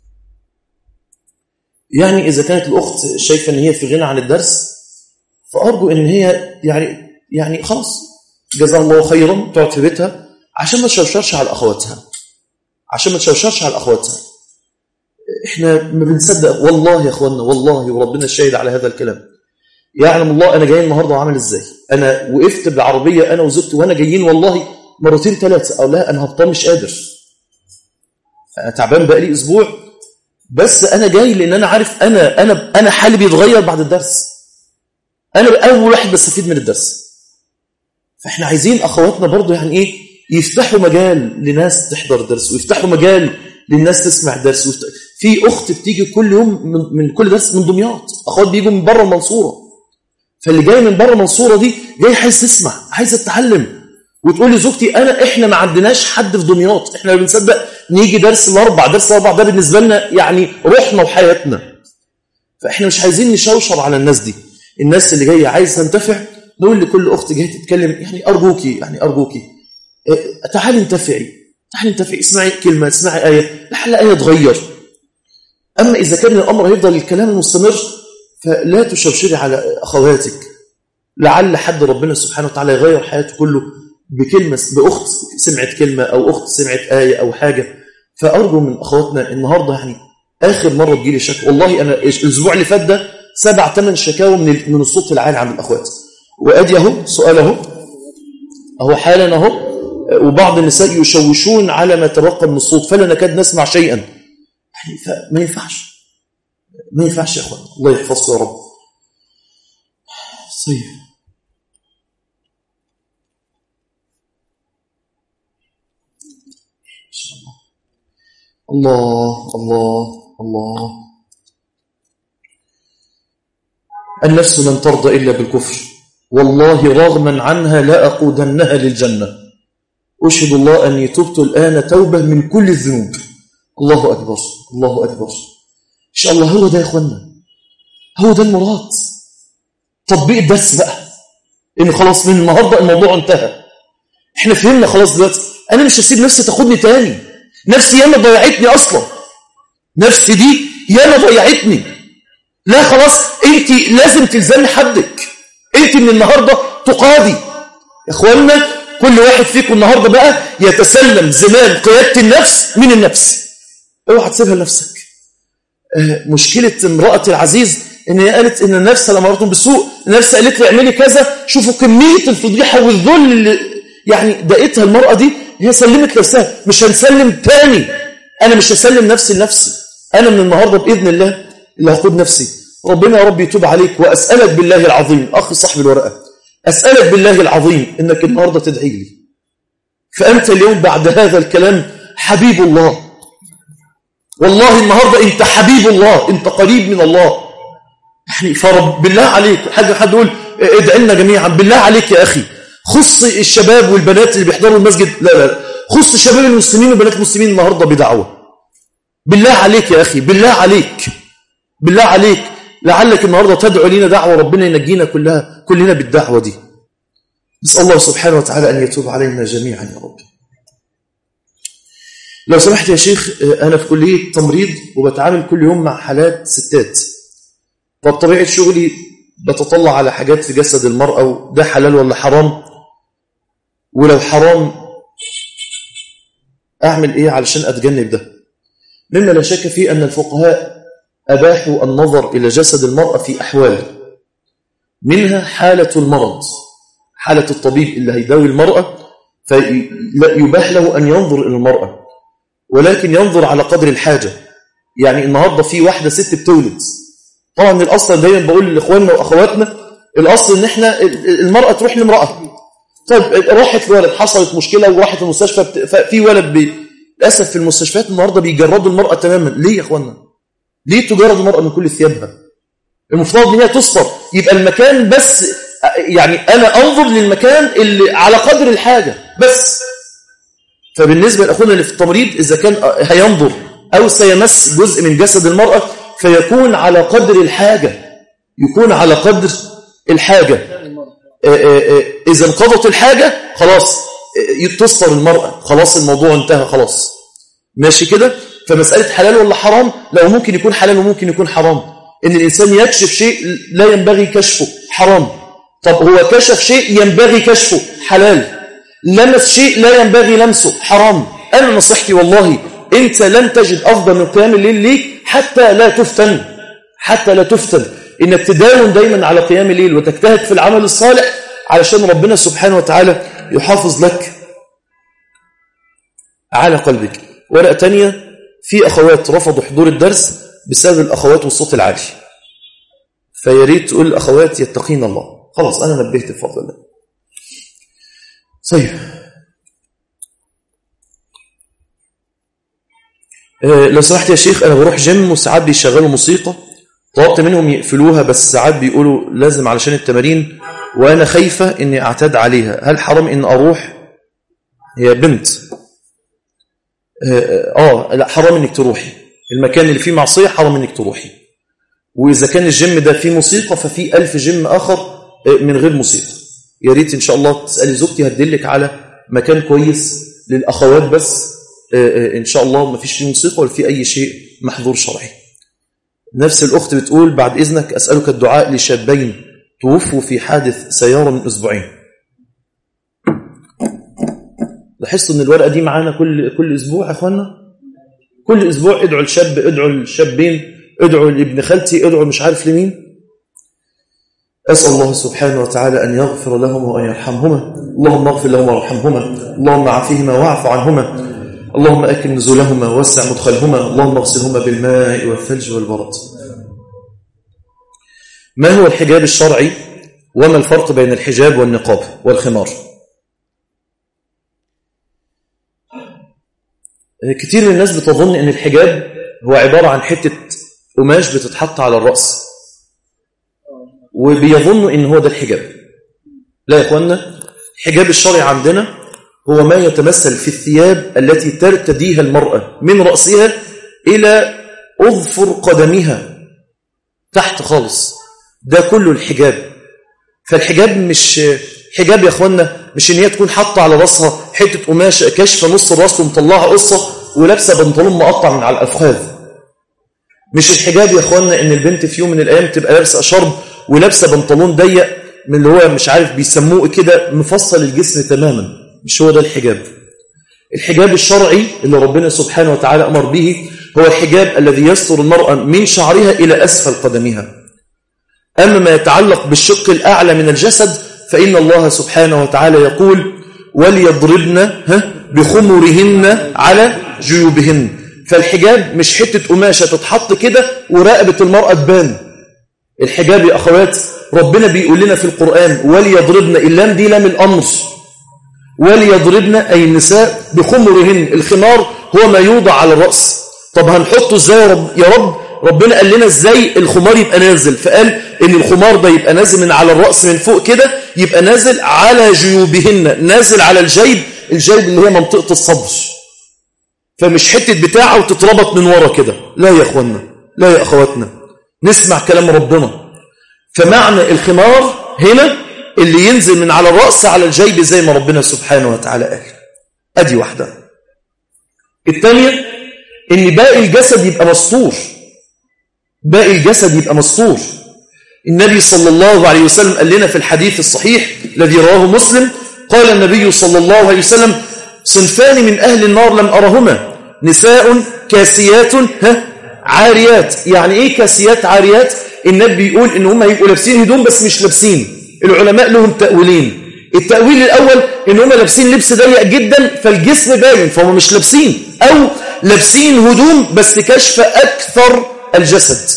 يعني إذا كانت الأخت شايفة إن هي في غنى عن الدرس فأرجو إن هي يعني يعني خلاص جزاها الله خيرا تقعد في بيتها عشان ما تشوشرش على أخواتها عشان ما تشوشرش على أخواتها إحنا ما بنصدق والله يا أخوانا والله وربنا الشاهد على هذا الكلام يعلم الله أنا جاي النهاردة وعامل إزاي أنا وقفت بالعربية أنا وزوجتي وأنا جايين والله مرتين ثلاثة أو لا أنا هبطان مش قادر أنا تعبان بقالي أسبوع بس أنا جاي لأن أنا عارف أنا أنا أنا حالي بيتغير بعد الدرس أنا أول واحد بستفيد من الدرس فإحنا عايزين أخواتنا برضو يعني إيه يفتحوا مجال لناس تحضر درس ويفتحوا مجال للناس تسمع درس ويفت... في أخت بتيجي كل يوم من, من كل درس من دمياط أخوات بيجوا من بره المنصورة فاللي جاي من بره المنصورة دي جاي عايز تسمع عايز تتعلم وتقول لي زوجتي انا احنا ما عندناش حد في دمياط احنا ما بنصدق نيجي درس الاربع درس الاربع ده بالنسبه لنا يعني روحنا وحياتنا فاحنا مش عايزين نشوشر على الناس دي الناس اللي جايه عايز تنتفع نقول لكل اخت جايه تتكلم يعني ارجوكي يعني ارجوكي اه تعالي انتفعي تعالي انتفعي اسمعي كلمه اسمعي ايه لعل ايه تغير اما اذا كان الامر هيفضل الكلام المستمر فلا تشوشري على اخواتك لعل حد ربنا سبحانه وتعالى يغير حياته كله بكلمة بأخت سمعت كلمة أو أخت سمعت آية أو حاجة فأرجو من أخواتنا النهاردة يعني آخر مرة تجيلي شكوى والله أنا الأسبوع اللي فات ده سبع ثمان شكاوى من من الصوت العالي عند الأخوات وأدي أهو سؤال أهو أهو حالا أهو وبعض النساء يشوشون على ما تبقى من الصوت فلا نكاد نسمع شيئا يعني فما ينفعش ما ينفعش يا أخوان الله يحفظكم يا رب صحيح الله الله الله النفس لن ترضى إلا بالكفر والله رغما عنها لا أقودنها للجنة أشهد الله أني تبت الآن توبة من كل الذنوب الله أكبر الله أكبر إن شاء الله هو ده يا أخوانا هو ده المراد تطبيق الدرس بقى إن خلاص من النهاردة الموضوع انتهى احنا فهمنا خلاص دلوقتي أنا مش هسيب نفسي تاخدني تاني نفسي ياما ضيعتني أصلا نفسي دي ياما ضيعتني لا خلاص انت لازم تلزمي حدك انت من النهاردة تقاضي يا اخوانا كل واحد فيكم النهاردة بقى يتسلم زمام قيادة النفس من النفس اوعى تسيبها لنفسك آه مشكلة امرأة العزيز ان هي قالت ان النفس لما مرتهم بالسوء النفس قالت لي اعملي كذا شوفوا كمية الفضيحة والذل اللي يعني دقتها المرأة دي هي سلمت نفسها مش هنسلم تاني انا مش هسلم نفسي لنفسي انا من النهاردة بإذن الله اللي هقود نفسي ربنا يا رب يتوب عليك وأسألك بالله العظيم أخي صاحب الورقة أسألك بالله العظيم إنك النهاردة تدعي لي فأنت اليوم بعد هذا الكلام حبيب الله والله النهاردة أنت حبيب الله أنت قريب من الله يعني فرب بالله عليك حد حد يقول ادعي لنا جميعا بالله عليك يا أخي خص الشباب والبنات اللي بيحضروا المسجد لا لا لا خص شباب المسلمين والبنات المسلمين النهاردة بدعوة بالله عليك يا أخي بالله عليك بالله عليك لعلك النهاردة تدعو لنا دعوة ربنا ينجينا كلها كلنا بالدعوة دي نسأل الله سبحانه وتعالى أن يتوب علينا جميعا يا رب لو سمحت يا شيخ أنا في كلية تمريض وبتعامل كل يوم مع حالات ستات طب طبيعة شغلي بتطلع على حاجات في جسد المرأة وده حلال ولا حرام ولو حرام أعمل إيه علشان أتجنب ده مما لا شك فيه أن الفقهاء أباحوا النظر إلى جسد المرأة في أحوال منها حالة المرض حالة الطبيب اللي هيداوي المرأة فيباح له أن ينظر إلى المرأة ولكن ينظر على قدر الحاجة يعني النهاردة في واحدة ست بتولد طبعا الأصل دايما بقول لإخواننا وأخواتنا الأصل إن إحنا المرأة تروح لامرأة طيب راحت لولد حصلت مشكلة وراحت المستشفى في ولد بي للأسف في المستشفيات النهاردة بيجردوا المرأة تماما ليه يا أخوانا ليه تجرد المرأة من كل ثيابها المفترض ان هي تصفر يبقى المكان بس يعني أنا أنظر للمكان اللي على قدر الحاجة بس فبالنسبة لأخونا اللي في التمريض إذا كان هينظر أو سيمس جزء من جسد المرأة فيكون على قدر الحاجة يكون على قدر الحاجة إذا انقضت الحاجة خلاص تصفر المرأة خلاص الموضوع انتهى خلاص ماشي كده فمسألة حلال ولا حرام لو ممكن يكون حلال وممكن يكون حرام إن الإنسان يكشف شيء لا ينبغي كشفه حرام طب هو كشف شيء ينبغي كشفه حلال لمس شيء لا ينبغي لمسه حرام أنا نصيحتي والله أنت لن تجد أفضل من قيام الليل ليك حتى لا تفتن حتى لا تفتن إنك تداوم دايما على قيام الليل وتجتهد في العمل الصالح علشان ربنا سبحانه وتعالى يحافظ لك على قلبك ورقة تانية في أخوات رفضوا حضور الدرس بسبب الأخوات والصوت العالي فياريت تقول الأخوات يتقين الله خلاص أنا نبهت بفضل الله طيب أه لو سمحت يا شيخ أنا بروح جيم وساعات بيشغلوا موسيقى طلبت منهم يقفلوها بس ساعات بيقولوا لازم علشان التمارين وأنا خايفة إني أعتاد عليها هل حرام إن أروح هي بنت آه, آه لا حرام إنك تروحي المكان اللي فيه معصية حرام إنك تروحي وإذا كان الجيم ده فيه موسيقى ففي ألف جيم آخر من غير موسيقى يا ريت إن شاء الله تسألي زوجتي هتدلك على مكان كويس للأخوات بس إن شاء الله ما فيش فيه موسيقى ولا فيه أي شيء محظور شرعي نفس الأخت بتقول بعد إذنك أسألك الدعاء لشابين توفوا في حادث سيارة من أسبوعين لاحظتوا أن الورقة دي معانا كل كل أسبوع يا أخوانا كل أسبوع ادعوا الشاب ادعوا الشابين ادعوا لابن خالتي ادعوا مش عارف لمين أسأل الله سبحانه وتعالى أن يغفر لهم وأن يرحمهما اللهم اغفر لهم وارحمهما اللهم عافيهما واعف عنهما اللهم أكل نزولهما ووسع مدخلهما اللهم اغسلهما بالماء والثلج والبرد ما هو الحجاب الشرعي وما الفرق بين الحجاب والنقاب والخمار كتير من الناس بتظن أن الحجاب هو عبارة عن حتة قماش بتتحط على الرأس وبيظنوا ان هو ده الحجاب لا يا اخوانا الحجاب الشرعي عندنا هو ما يتمثل في الثياب التي ترتديها المرأة من رأسها إلى أظفر قدمها تحت خالص ده كله الحجاب فالحجاب مش حجاب يا اخوانا مش ان هي تكون حاطه على راسها حته قماشه كاشفه نص الراس ومطلعه قصه ولابسه بنطلون مقطع من على الافخاذ مش الحجاب يا اخوانا ان البنت في يوم من الايام تبقى لابسه شرب ولابسه بنطلون ضيق من اللي هو مش عارف بيسموه كده مفصل الجسم تماما مش هو ده الحجاب الحجاب الشرعي اللي ربنا سبحانه وتعالى أمر به هو الحجاب الذي يستر المرأة من شعرها إلى أسفل قدمها أما ما يتعلق بالشق الأعلى من الجسد فإن الله سبحانه وتعالى يقول وليضربن بخمرهن على جيوبهن فالحجاب مش حتة قماشة تتحط كده ورقبة المرأة تبان الحجاب يا أخوات ربنا بيقول لنا في القرآن وليضربن اللام دي لام الأمر وليضربن أي النساء بخمرهن الخمار هو ما يوضع على الرأس طب هنحطه ازاي يا رب, يا رب ربنا قال لنا ازاي الخمار يبقى نازل فقال ان الخمار ده يبقى نازل من على الرأس من فوق كده يبقى نازل على جيوبهن نازل على الجيب الجيب اللي هي منطقة الصدر فمش حتة بتاعه وتتربط من ورا كده لا يا اخوانا لا يا اخواتنا نسمع كلام ربنا فمعنى الخمار هنا اللي ينزل من على الرأس على الجيب زي ما ربنا سبحانه وتعالى قال ادي واحدة الثانية ان باقي الجسد يبقى مستور باقي الجسد يبقى مستور النبي صلى الله عليه وسلم قال لنا في الحديث الصحيح الذي رواه مسلم قال النبي صلى الله عليه وسلم صنفان من أهل النار لم أرهما نساء كاسيات ها عاريات يعني إيه كاسيات عاريات النبي بيقول إن هم هيبقوا لابسين هدوم بس مش لابسين العلماء لهم تأويلين التأويل الأول إن هم لابسين لبس ضيق جدا فالجسم باين فهم مش لابسين أو لابسين هدوم بس كشف أكثر الجسد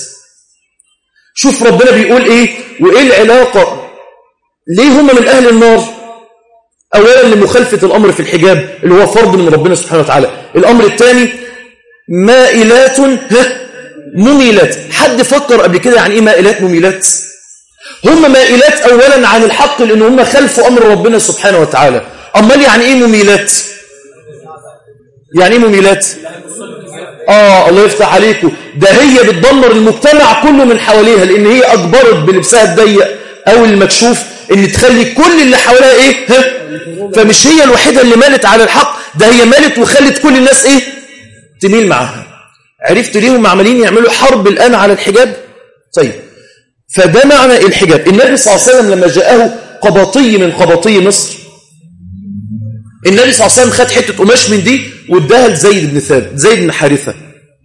شوف ربنا بيقول إيه وإيه العلاقة ليه هم من أهل النار أولا لمخالفة الأمر في الحجاب اللي هو فرض من ربنا سبحانه وتعالى الأمر الثاني مائلات مميلات حد فكر قبل كده يعني إيه مائلات مميلات هم مائلات أولا عن الحق لأن هم خلفوا أمر ربنا سبحانه وتعالى أمال يعني إيه مميلات يعني إيه مميلات آه الله يفتح عليكم ده هي بتدمر المجتمع كله من حواليها لأن هي أجبرت بلبسها الضيق أو المكشوف إن تخلي كل اللي حواليها إيه ها؟ فمش هي الوحيدة اللي مالت على الحق ده هي مالت وخلت كل الناس إيه تميل معاها عرفت ليه هم عمالين يعملوا حرب الآن على الحجاب طيب فده معنى الحجاب النبي صلى الله عليه وسلم لما جاءه قبطي من قبطي مصر النبي صلى الله عليه وسلم خد حتة قماش من دي واداها لزيد بن ثابت زيد بن حارثة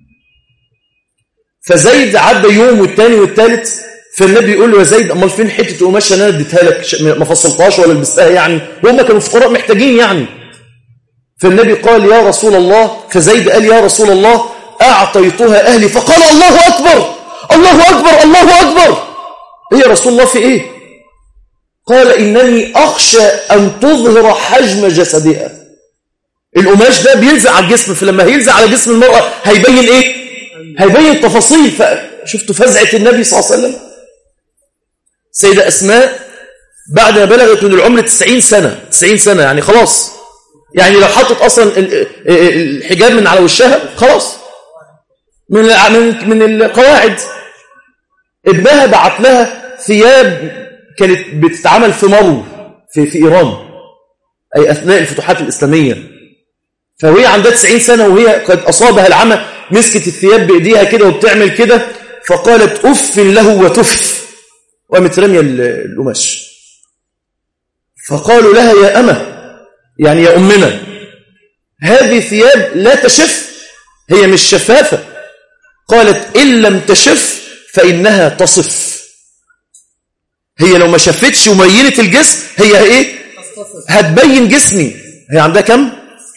فزيد عدى يوم والتاني والتالت فالنبي يقول له يا زيد امال فين حته قماشه انا اديتها لك ما فصلتهاش ولا لبستها يعني وهم كانوا فقراء محتاجين يعني فالنبي قال يا رسول الله فزيد قال يا رسول الله اعطيتها اهلي فقال الله اكبر الله اكبر الله اكبر ايه يا رسول الله في ايه قال انني اخشى ان تظهر حجم جسدها القماش ده بيلزق على الجسم فلما هيلزق على جسم المراه هيبين ايه هيبين تفاصيل فشفتوا فزعه النبي صلى الله عليه وسلم سيدة أسماء بعد ما بلغت من العمر 90 سنة 90 سنة يعني خلاص يعني لو حطت أصلا الحجاب من على وشها خلاص من من من القواعد ابنها بعت لها ثياب كانت بتتعمل في مرو في في إيران أي أثناء الفتوحات الإسلامية فهي عندها 90 سنة وهي قد أصابها العمى مسكت الثياب بإيديها كده وبتعمل كده فقالت أف له وتف وقامت رمية القماش فقالوا لها يا أمة يعني يا أمنا هذه ثياب لا تشف هي مش شفافة قالت إن لم تشف فإنها تصف هي لو ما شفتش وميلت الجسم هي إيه هتبين جسمي هي عندها كم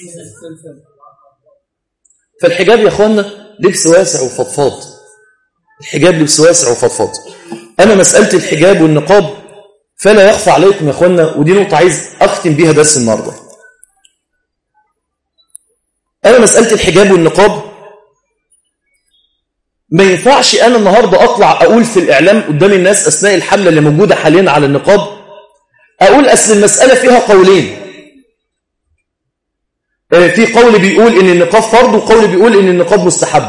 فالحجاب يا أخوانا لبس واسع وفضفاض الحجاب لبس واسع وفضفاض أنا مسألة الحجاب والنقاب فلا يخفى عليكم يا أخوانا ودي نقطة عايز أختم بيها درس النهاردة أنا مسألة الحجاب والنقاب ما ينفعش أنا النهاردة أطلع أقول في الإعلام قدام الناس أثناء الحملة اللي موجودة حاليا على النقاب أقول أصل المسألة فيها قولين في قول بيقول إن النقاب فرض وقول بيقول إن النقاب مستحب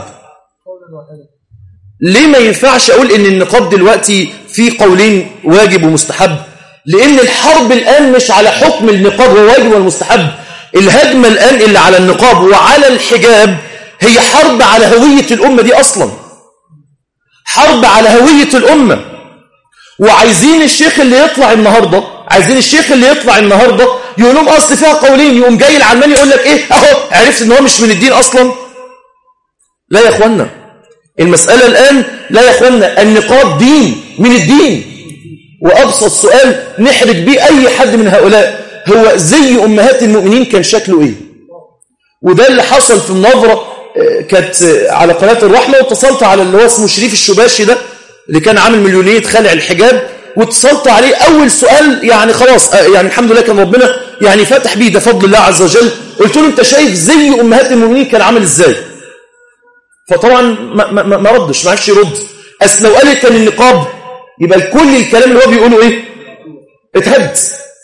ليه ما ينفعش أقول إن النقاب دلوقتي في قولين واجب ومستحب لأن الحرب الآن مش على حكم النقاب هو واجب والمستحب الهجمة الآن اللي على النقاب وعلى الحجاب هي حرب على هوية الأمة دي أصلا حرب على هوية الأمة وعايزين الشيخ اللي يطلع النهاردة عايزين الشيخ اللي يطلع النهاردة يقول لهم أصل فيها قولين يقوم جاي العلمان يقول لك إيه أهو عرفت إن هو مش من الدين أصلا لا يا أخوانا المسألة الآن لا يا أخوانا النقاب دين من الدين وأبسط سؤال نحرج بيه أي حد من هؤلاء هو زي أمهات المؤمنين كان شكله إيه وده اللي حصل في النظرة كانت على قناة الرحمة واتصلت على اللي هو اسمه شريف الشباشي ده اللي كان عامل مليونية خلع الحجاب واتصلت عليه أول سؤال يعني خلاص يعني الحمد لله كان ربنا يعني فتح بيه ده فضل الله عز وجل قلت له أنت شايف زي أمهات المؤمنين كان عامل إزاي فطبعا ما, ما, ما ردش ما عرفش يرد أصل لو قال كان النقاب يبقى كل الكلام اللي هو بيقوله إيه اتهد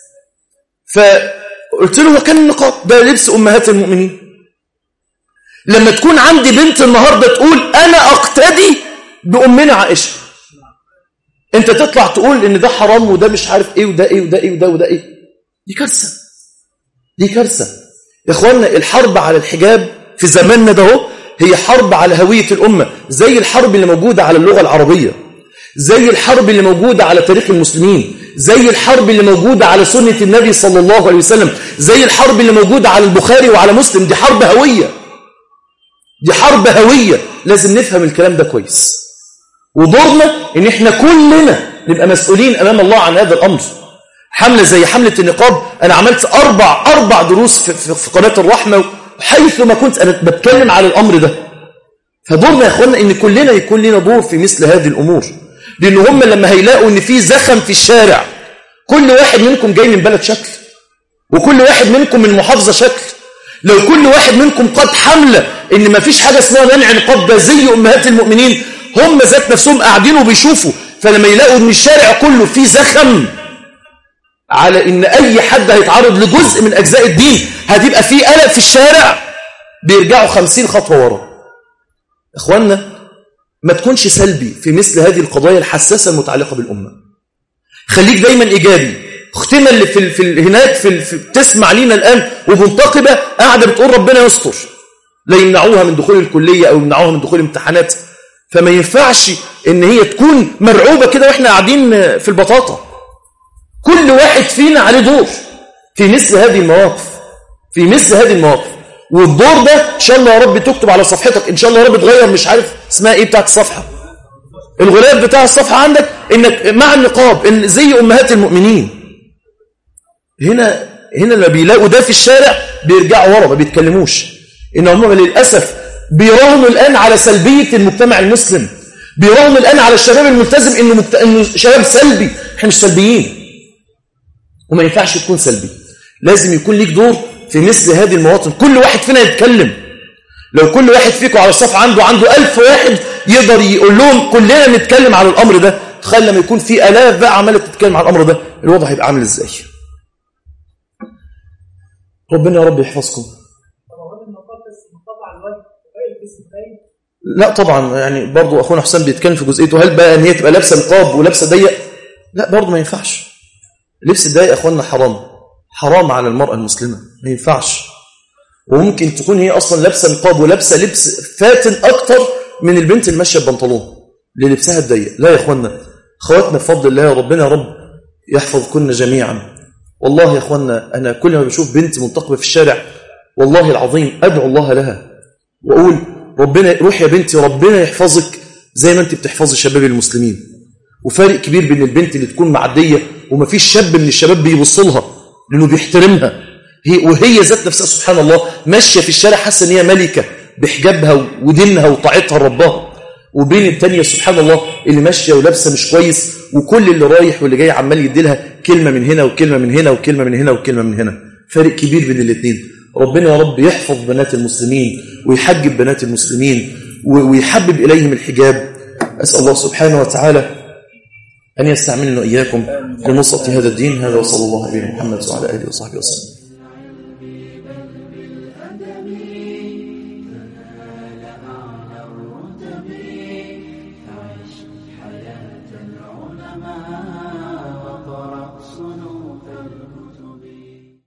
فقلت له وكان النقاب ده لبس أمهات المؤمنين لما تكون عندي بنت النهاردة تقول أنا أقتدي بأمنا عائشة أنت تطلع تقول إن ده حرام وده مش عارف إيه وده إيه وده إيه وده وده إيه دي كارثة دي كارثة يا إخوانا الحرب على الحجاب في زماننا ده هو هي حرب على هوية الأمة زي الحرب اللي موجودة على اللغة العربية زي الحرب اللي موجودة على تاريخ المسلمين زي الحرب اللي موجودة على سنة النبي صلى الله عليه وسلم زي الحرب اللي موجودة على البخاري وعلى مسلم دي حرب هوية دي حرب هوية لازم نفهم الكلام ده كويس ودورنا ان احنا كلنا نبقى مسؤولين امام الله عن هذا الامر حملة زي حملة النقاب انا عملت اربع اربع دروس في, في, في قناة الرحمة حيث ما كنت انا بتكلم على الامر ده فدورنا يا اخوانا ان كلنا يكون لنا دور في مثل هذه الامور لان هم لما هيلاقوا ان في زخم في الشارع كل واحد منكم جاي من بلد شكل وكل واحد منكم من محافظة شكل لو كل واحد منكم قد حملة ان ما فيش حاجة اسمها منع نقاب ده زي امهات المؤمنين هم ذات نفسهم قاعدين وبيشوفوا فلما يلاقوا ان الشارع كله فيه زخم على ان اي حد هيتعرض لجزء من اجزاء الدين هتبقى فيه قلق في الشارع بيرجعوا خمسين خطوة ورا اخوانا ما تكونش سلبي في مثل هذه القضايا الحساسة المتعلقة بالأمة خليك دايما إيجابي اختنا اللي في, في هناك في, في تسمع لينا الآن ومنتقبة قاعدة بتقول ربنا يستر لا يمنعوها من دخول الكلية أو يمنعوها من دخول الامتحانات فما ينفعش ان هي تكون مرعوبة كده واحنا قاعدين في البطاطا كل واحد فينا عليه دور في مثل هذه المواقف في مثل هذه المواقف والدور ده ان شاء الله يا رب تكتب على صفحتك ان شاء الله يا رب تغير مش عارف اسمها ايه بتاعت الصفحة الغلاف بتاع الصفحة عندك انك مع النقاب إن زي امهات المؤمنين هنا هنا اللي بيلاقوا ده في الشارع بيرجعوا ورا ما بيتكلموش ان هم للاسف بيراهنوا الان على سلبية المجتمع المسلم بيراهنوا الان على الشباب الملتزم انه مكت... انه شباب سلبي احنا مش سلبيين وما ينفعش تكون سلبي لازم يكون ليك دور في مثل هذه المواطن كل واحد فينا يتكلم لو كل واحد فيكم على الصف عنده عنده ألف واحد يقدر يقول لهم كلنا نتكلم على الأمر ده تخيل لما يكون في ألاف بقى عمالة تتكلم على الأمر ده الوضع هيبقى عامل إزاي ربنا يا رب يحفظكم لا طبعا يعني برضو أخونا حسام بيتكلم في جزئيته هل بقى أن هي تبقى لابسة نقاب ولابسة ضيق لا برضو ما ينفعش لبس الضيق أخوانا حرام حرام على المرأة المسلمة ما ينفعش وممكن تكون هي أصلا لابسة نقاب ولابسة لبس فاتن أكتر من البنت اللي ماشيه ببنطلون اللي لبسها الضيق لا يا إخوانا خواتنا بفضل الله يا ربنا يا رب يحفظ كنا جميعا والله يا إخوانا أنا كل ما بشوف بنت منتقبة في الشارع والله العظيم أدعو الله لها وأقول ربنا روح يا بنتي ربنا يحفظك زي ما أنت بتحفظي شباب المسلمين وفارق كبير بين البنت اللي تكون معدية ومفيش شاب من الشباب بيبص لها لأنه بيحترمها هي وهي ذات نفسها سبحان الله ماشية في الشارع حاسة ان هي ملكة بحجابها ودينها وطاعتها لربها وبين التانية سبحان الله اللي ماشية ولابسة مش كويس وكل اللي رايح واللي جاي عمال يدي لها كلمة من هنا وكلمة من هنا وكلمة من هنا وكلمة من هنا فارق كبير بين الاثنين ربنا يا رب يحفظ بنات المسلمين ويحجب بنات المسلمين ويحبب إليهم الحجاب أسأل الله سبحانه وتعالى أن يستعملنا إياكم لنصرة هذا الدين هذا وصلى الله عليه محمد وعلى آله وصحبه وسلم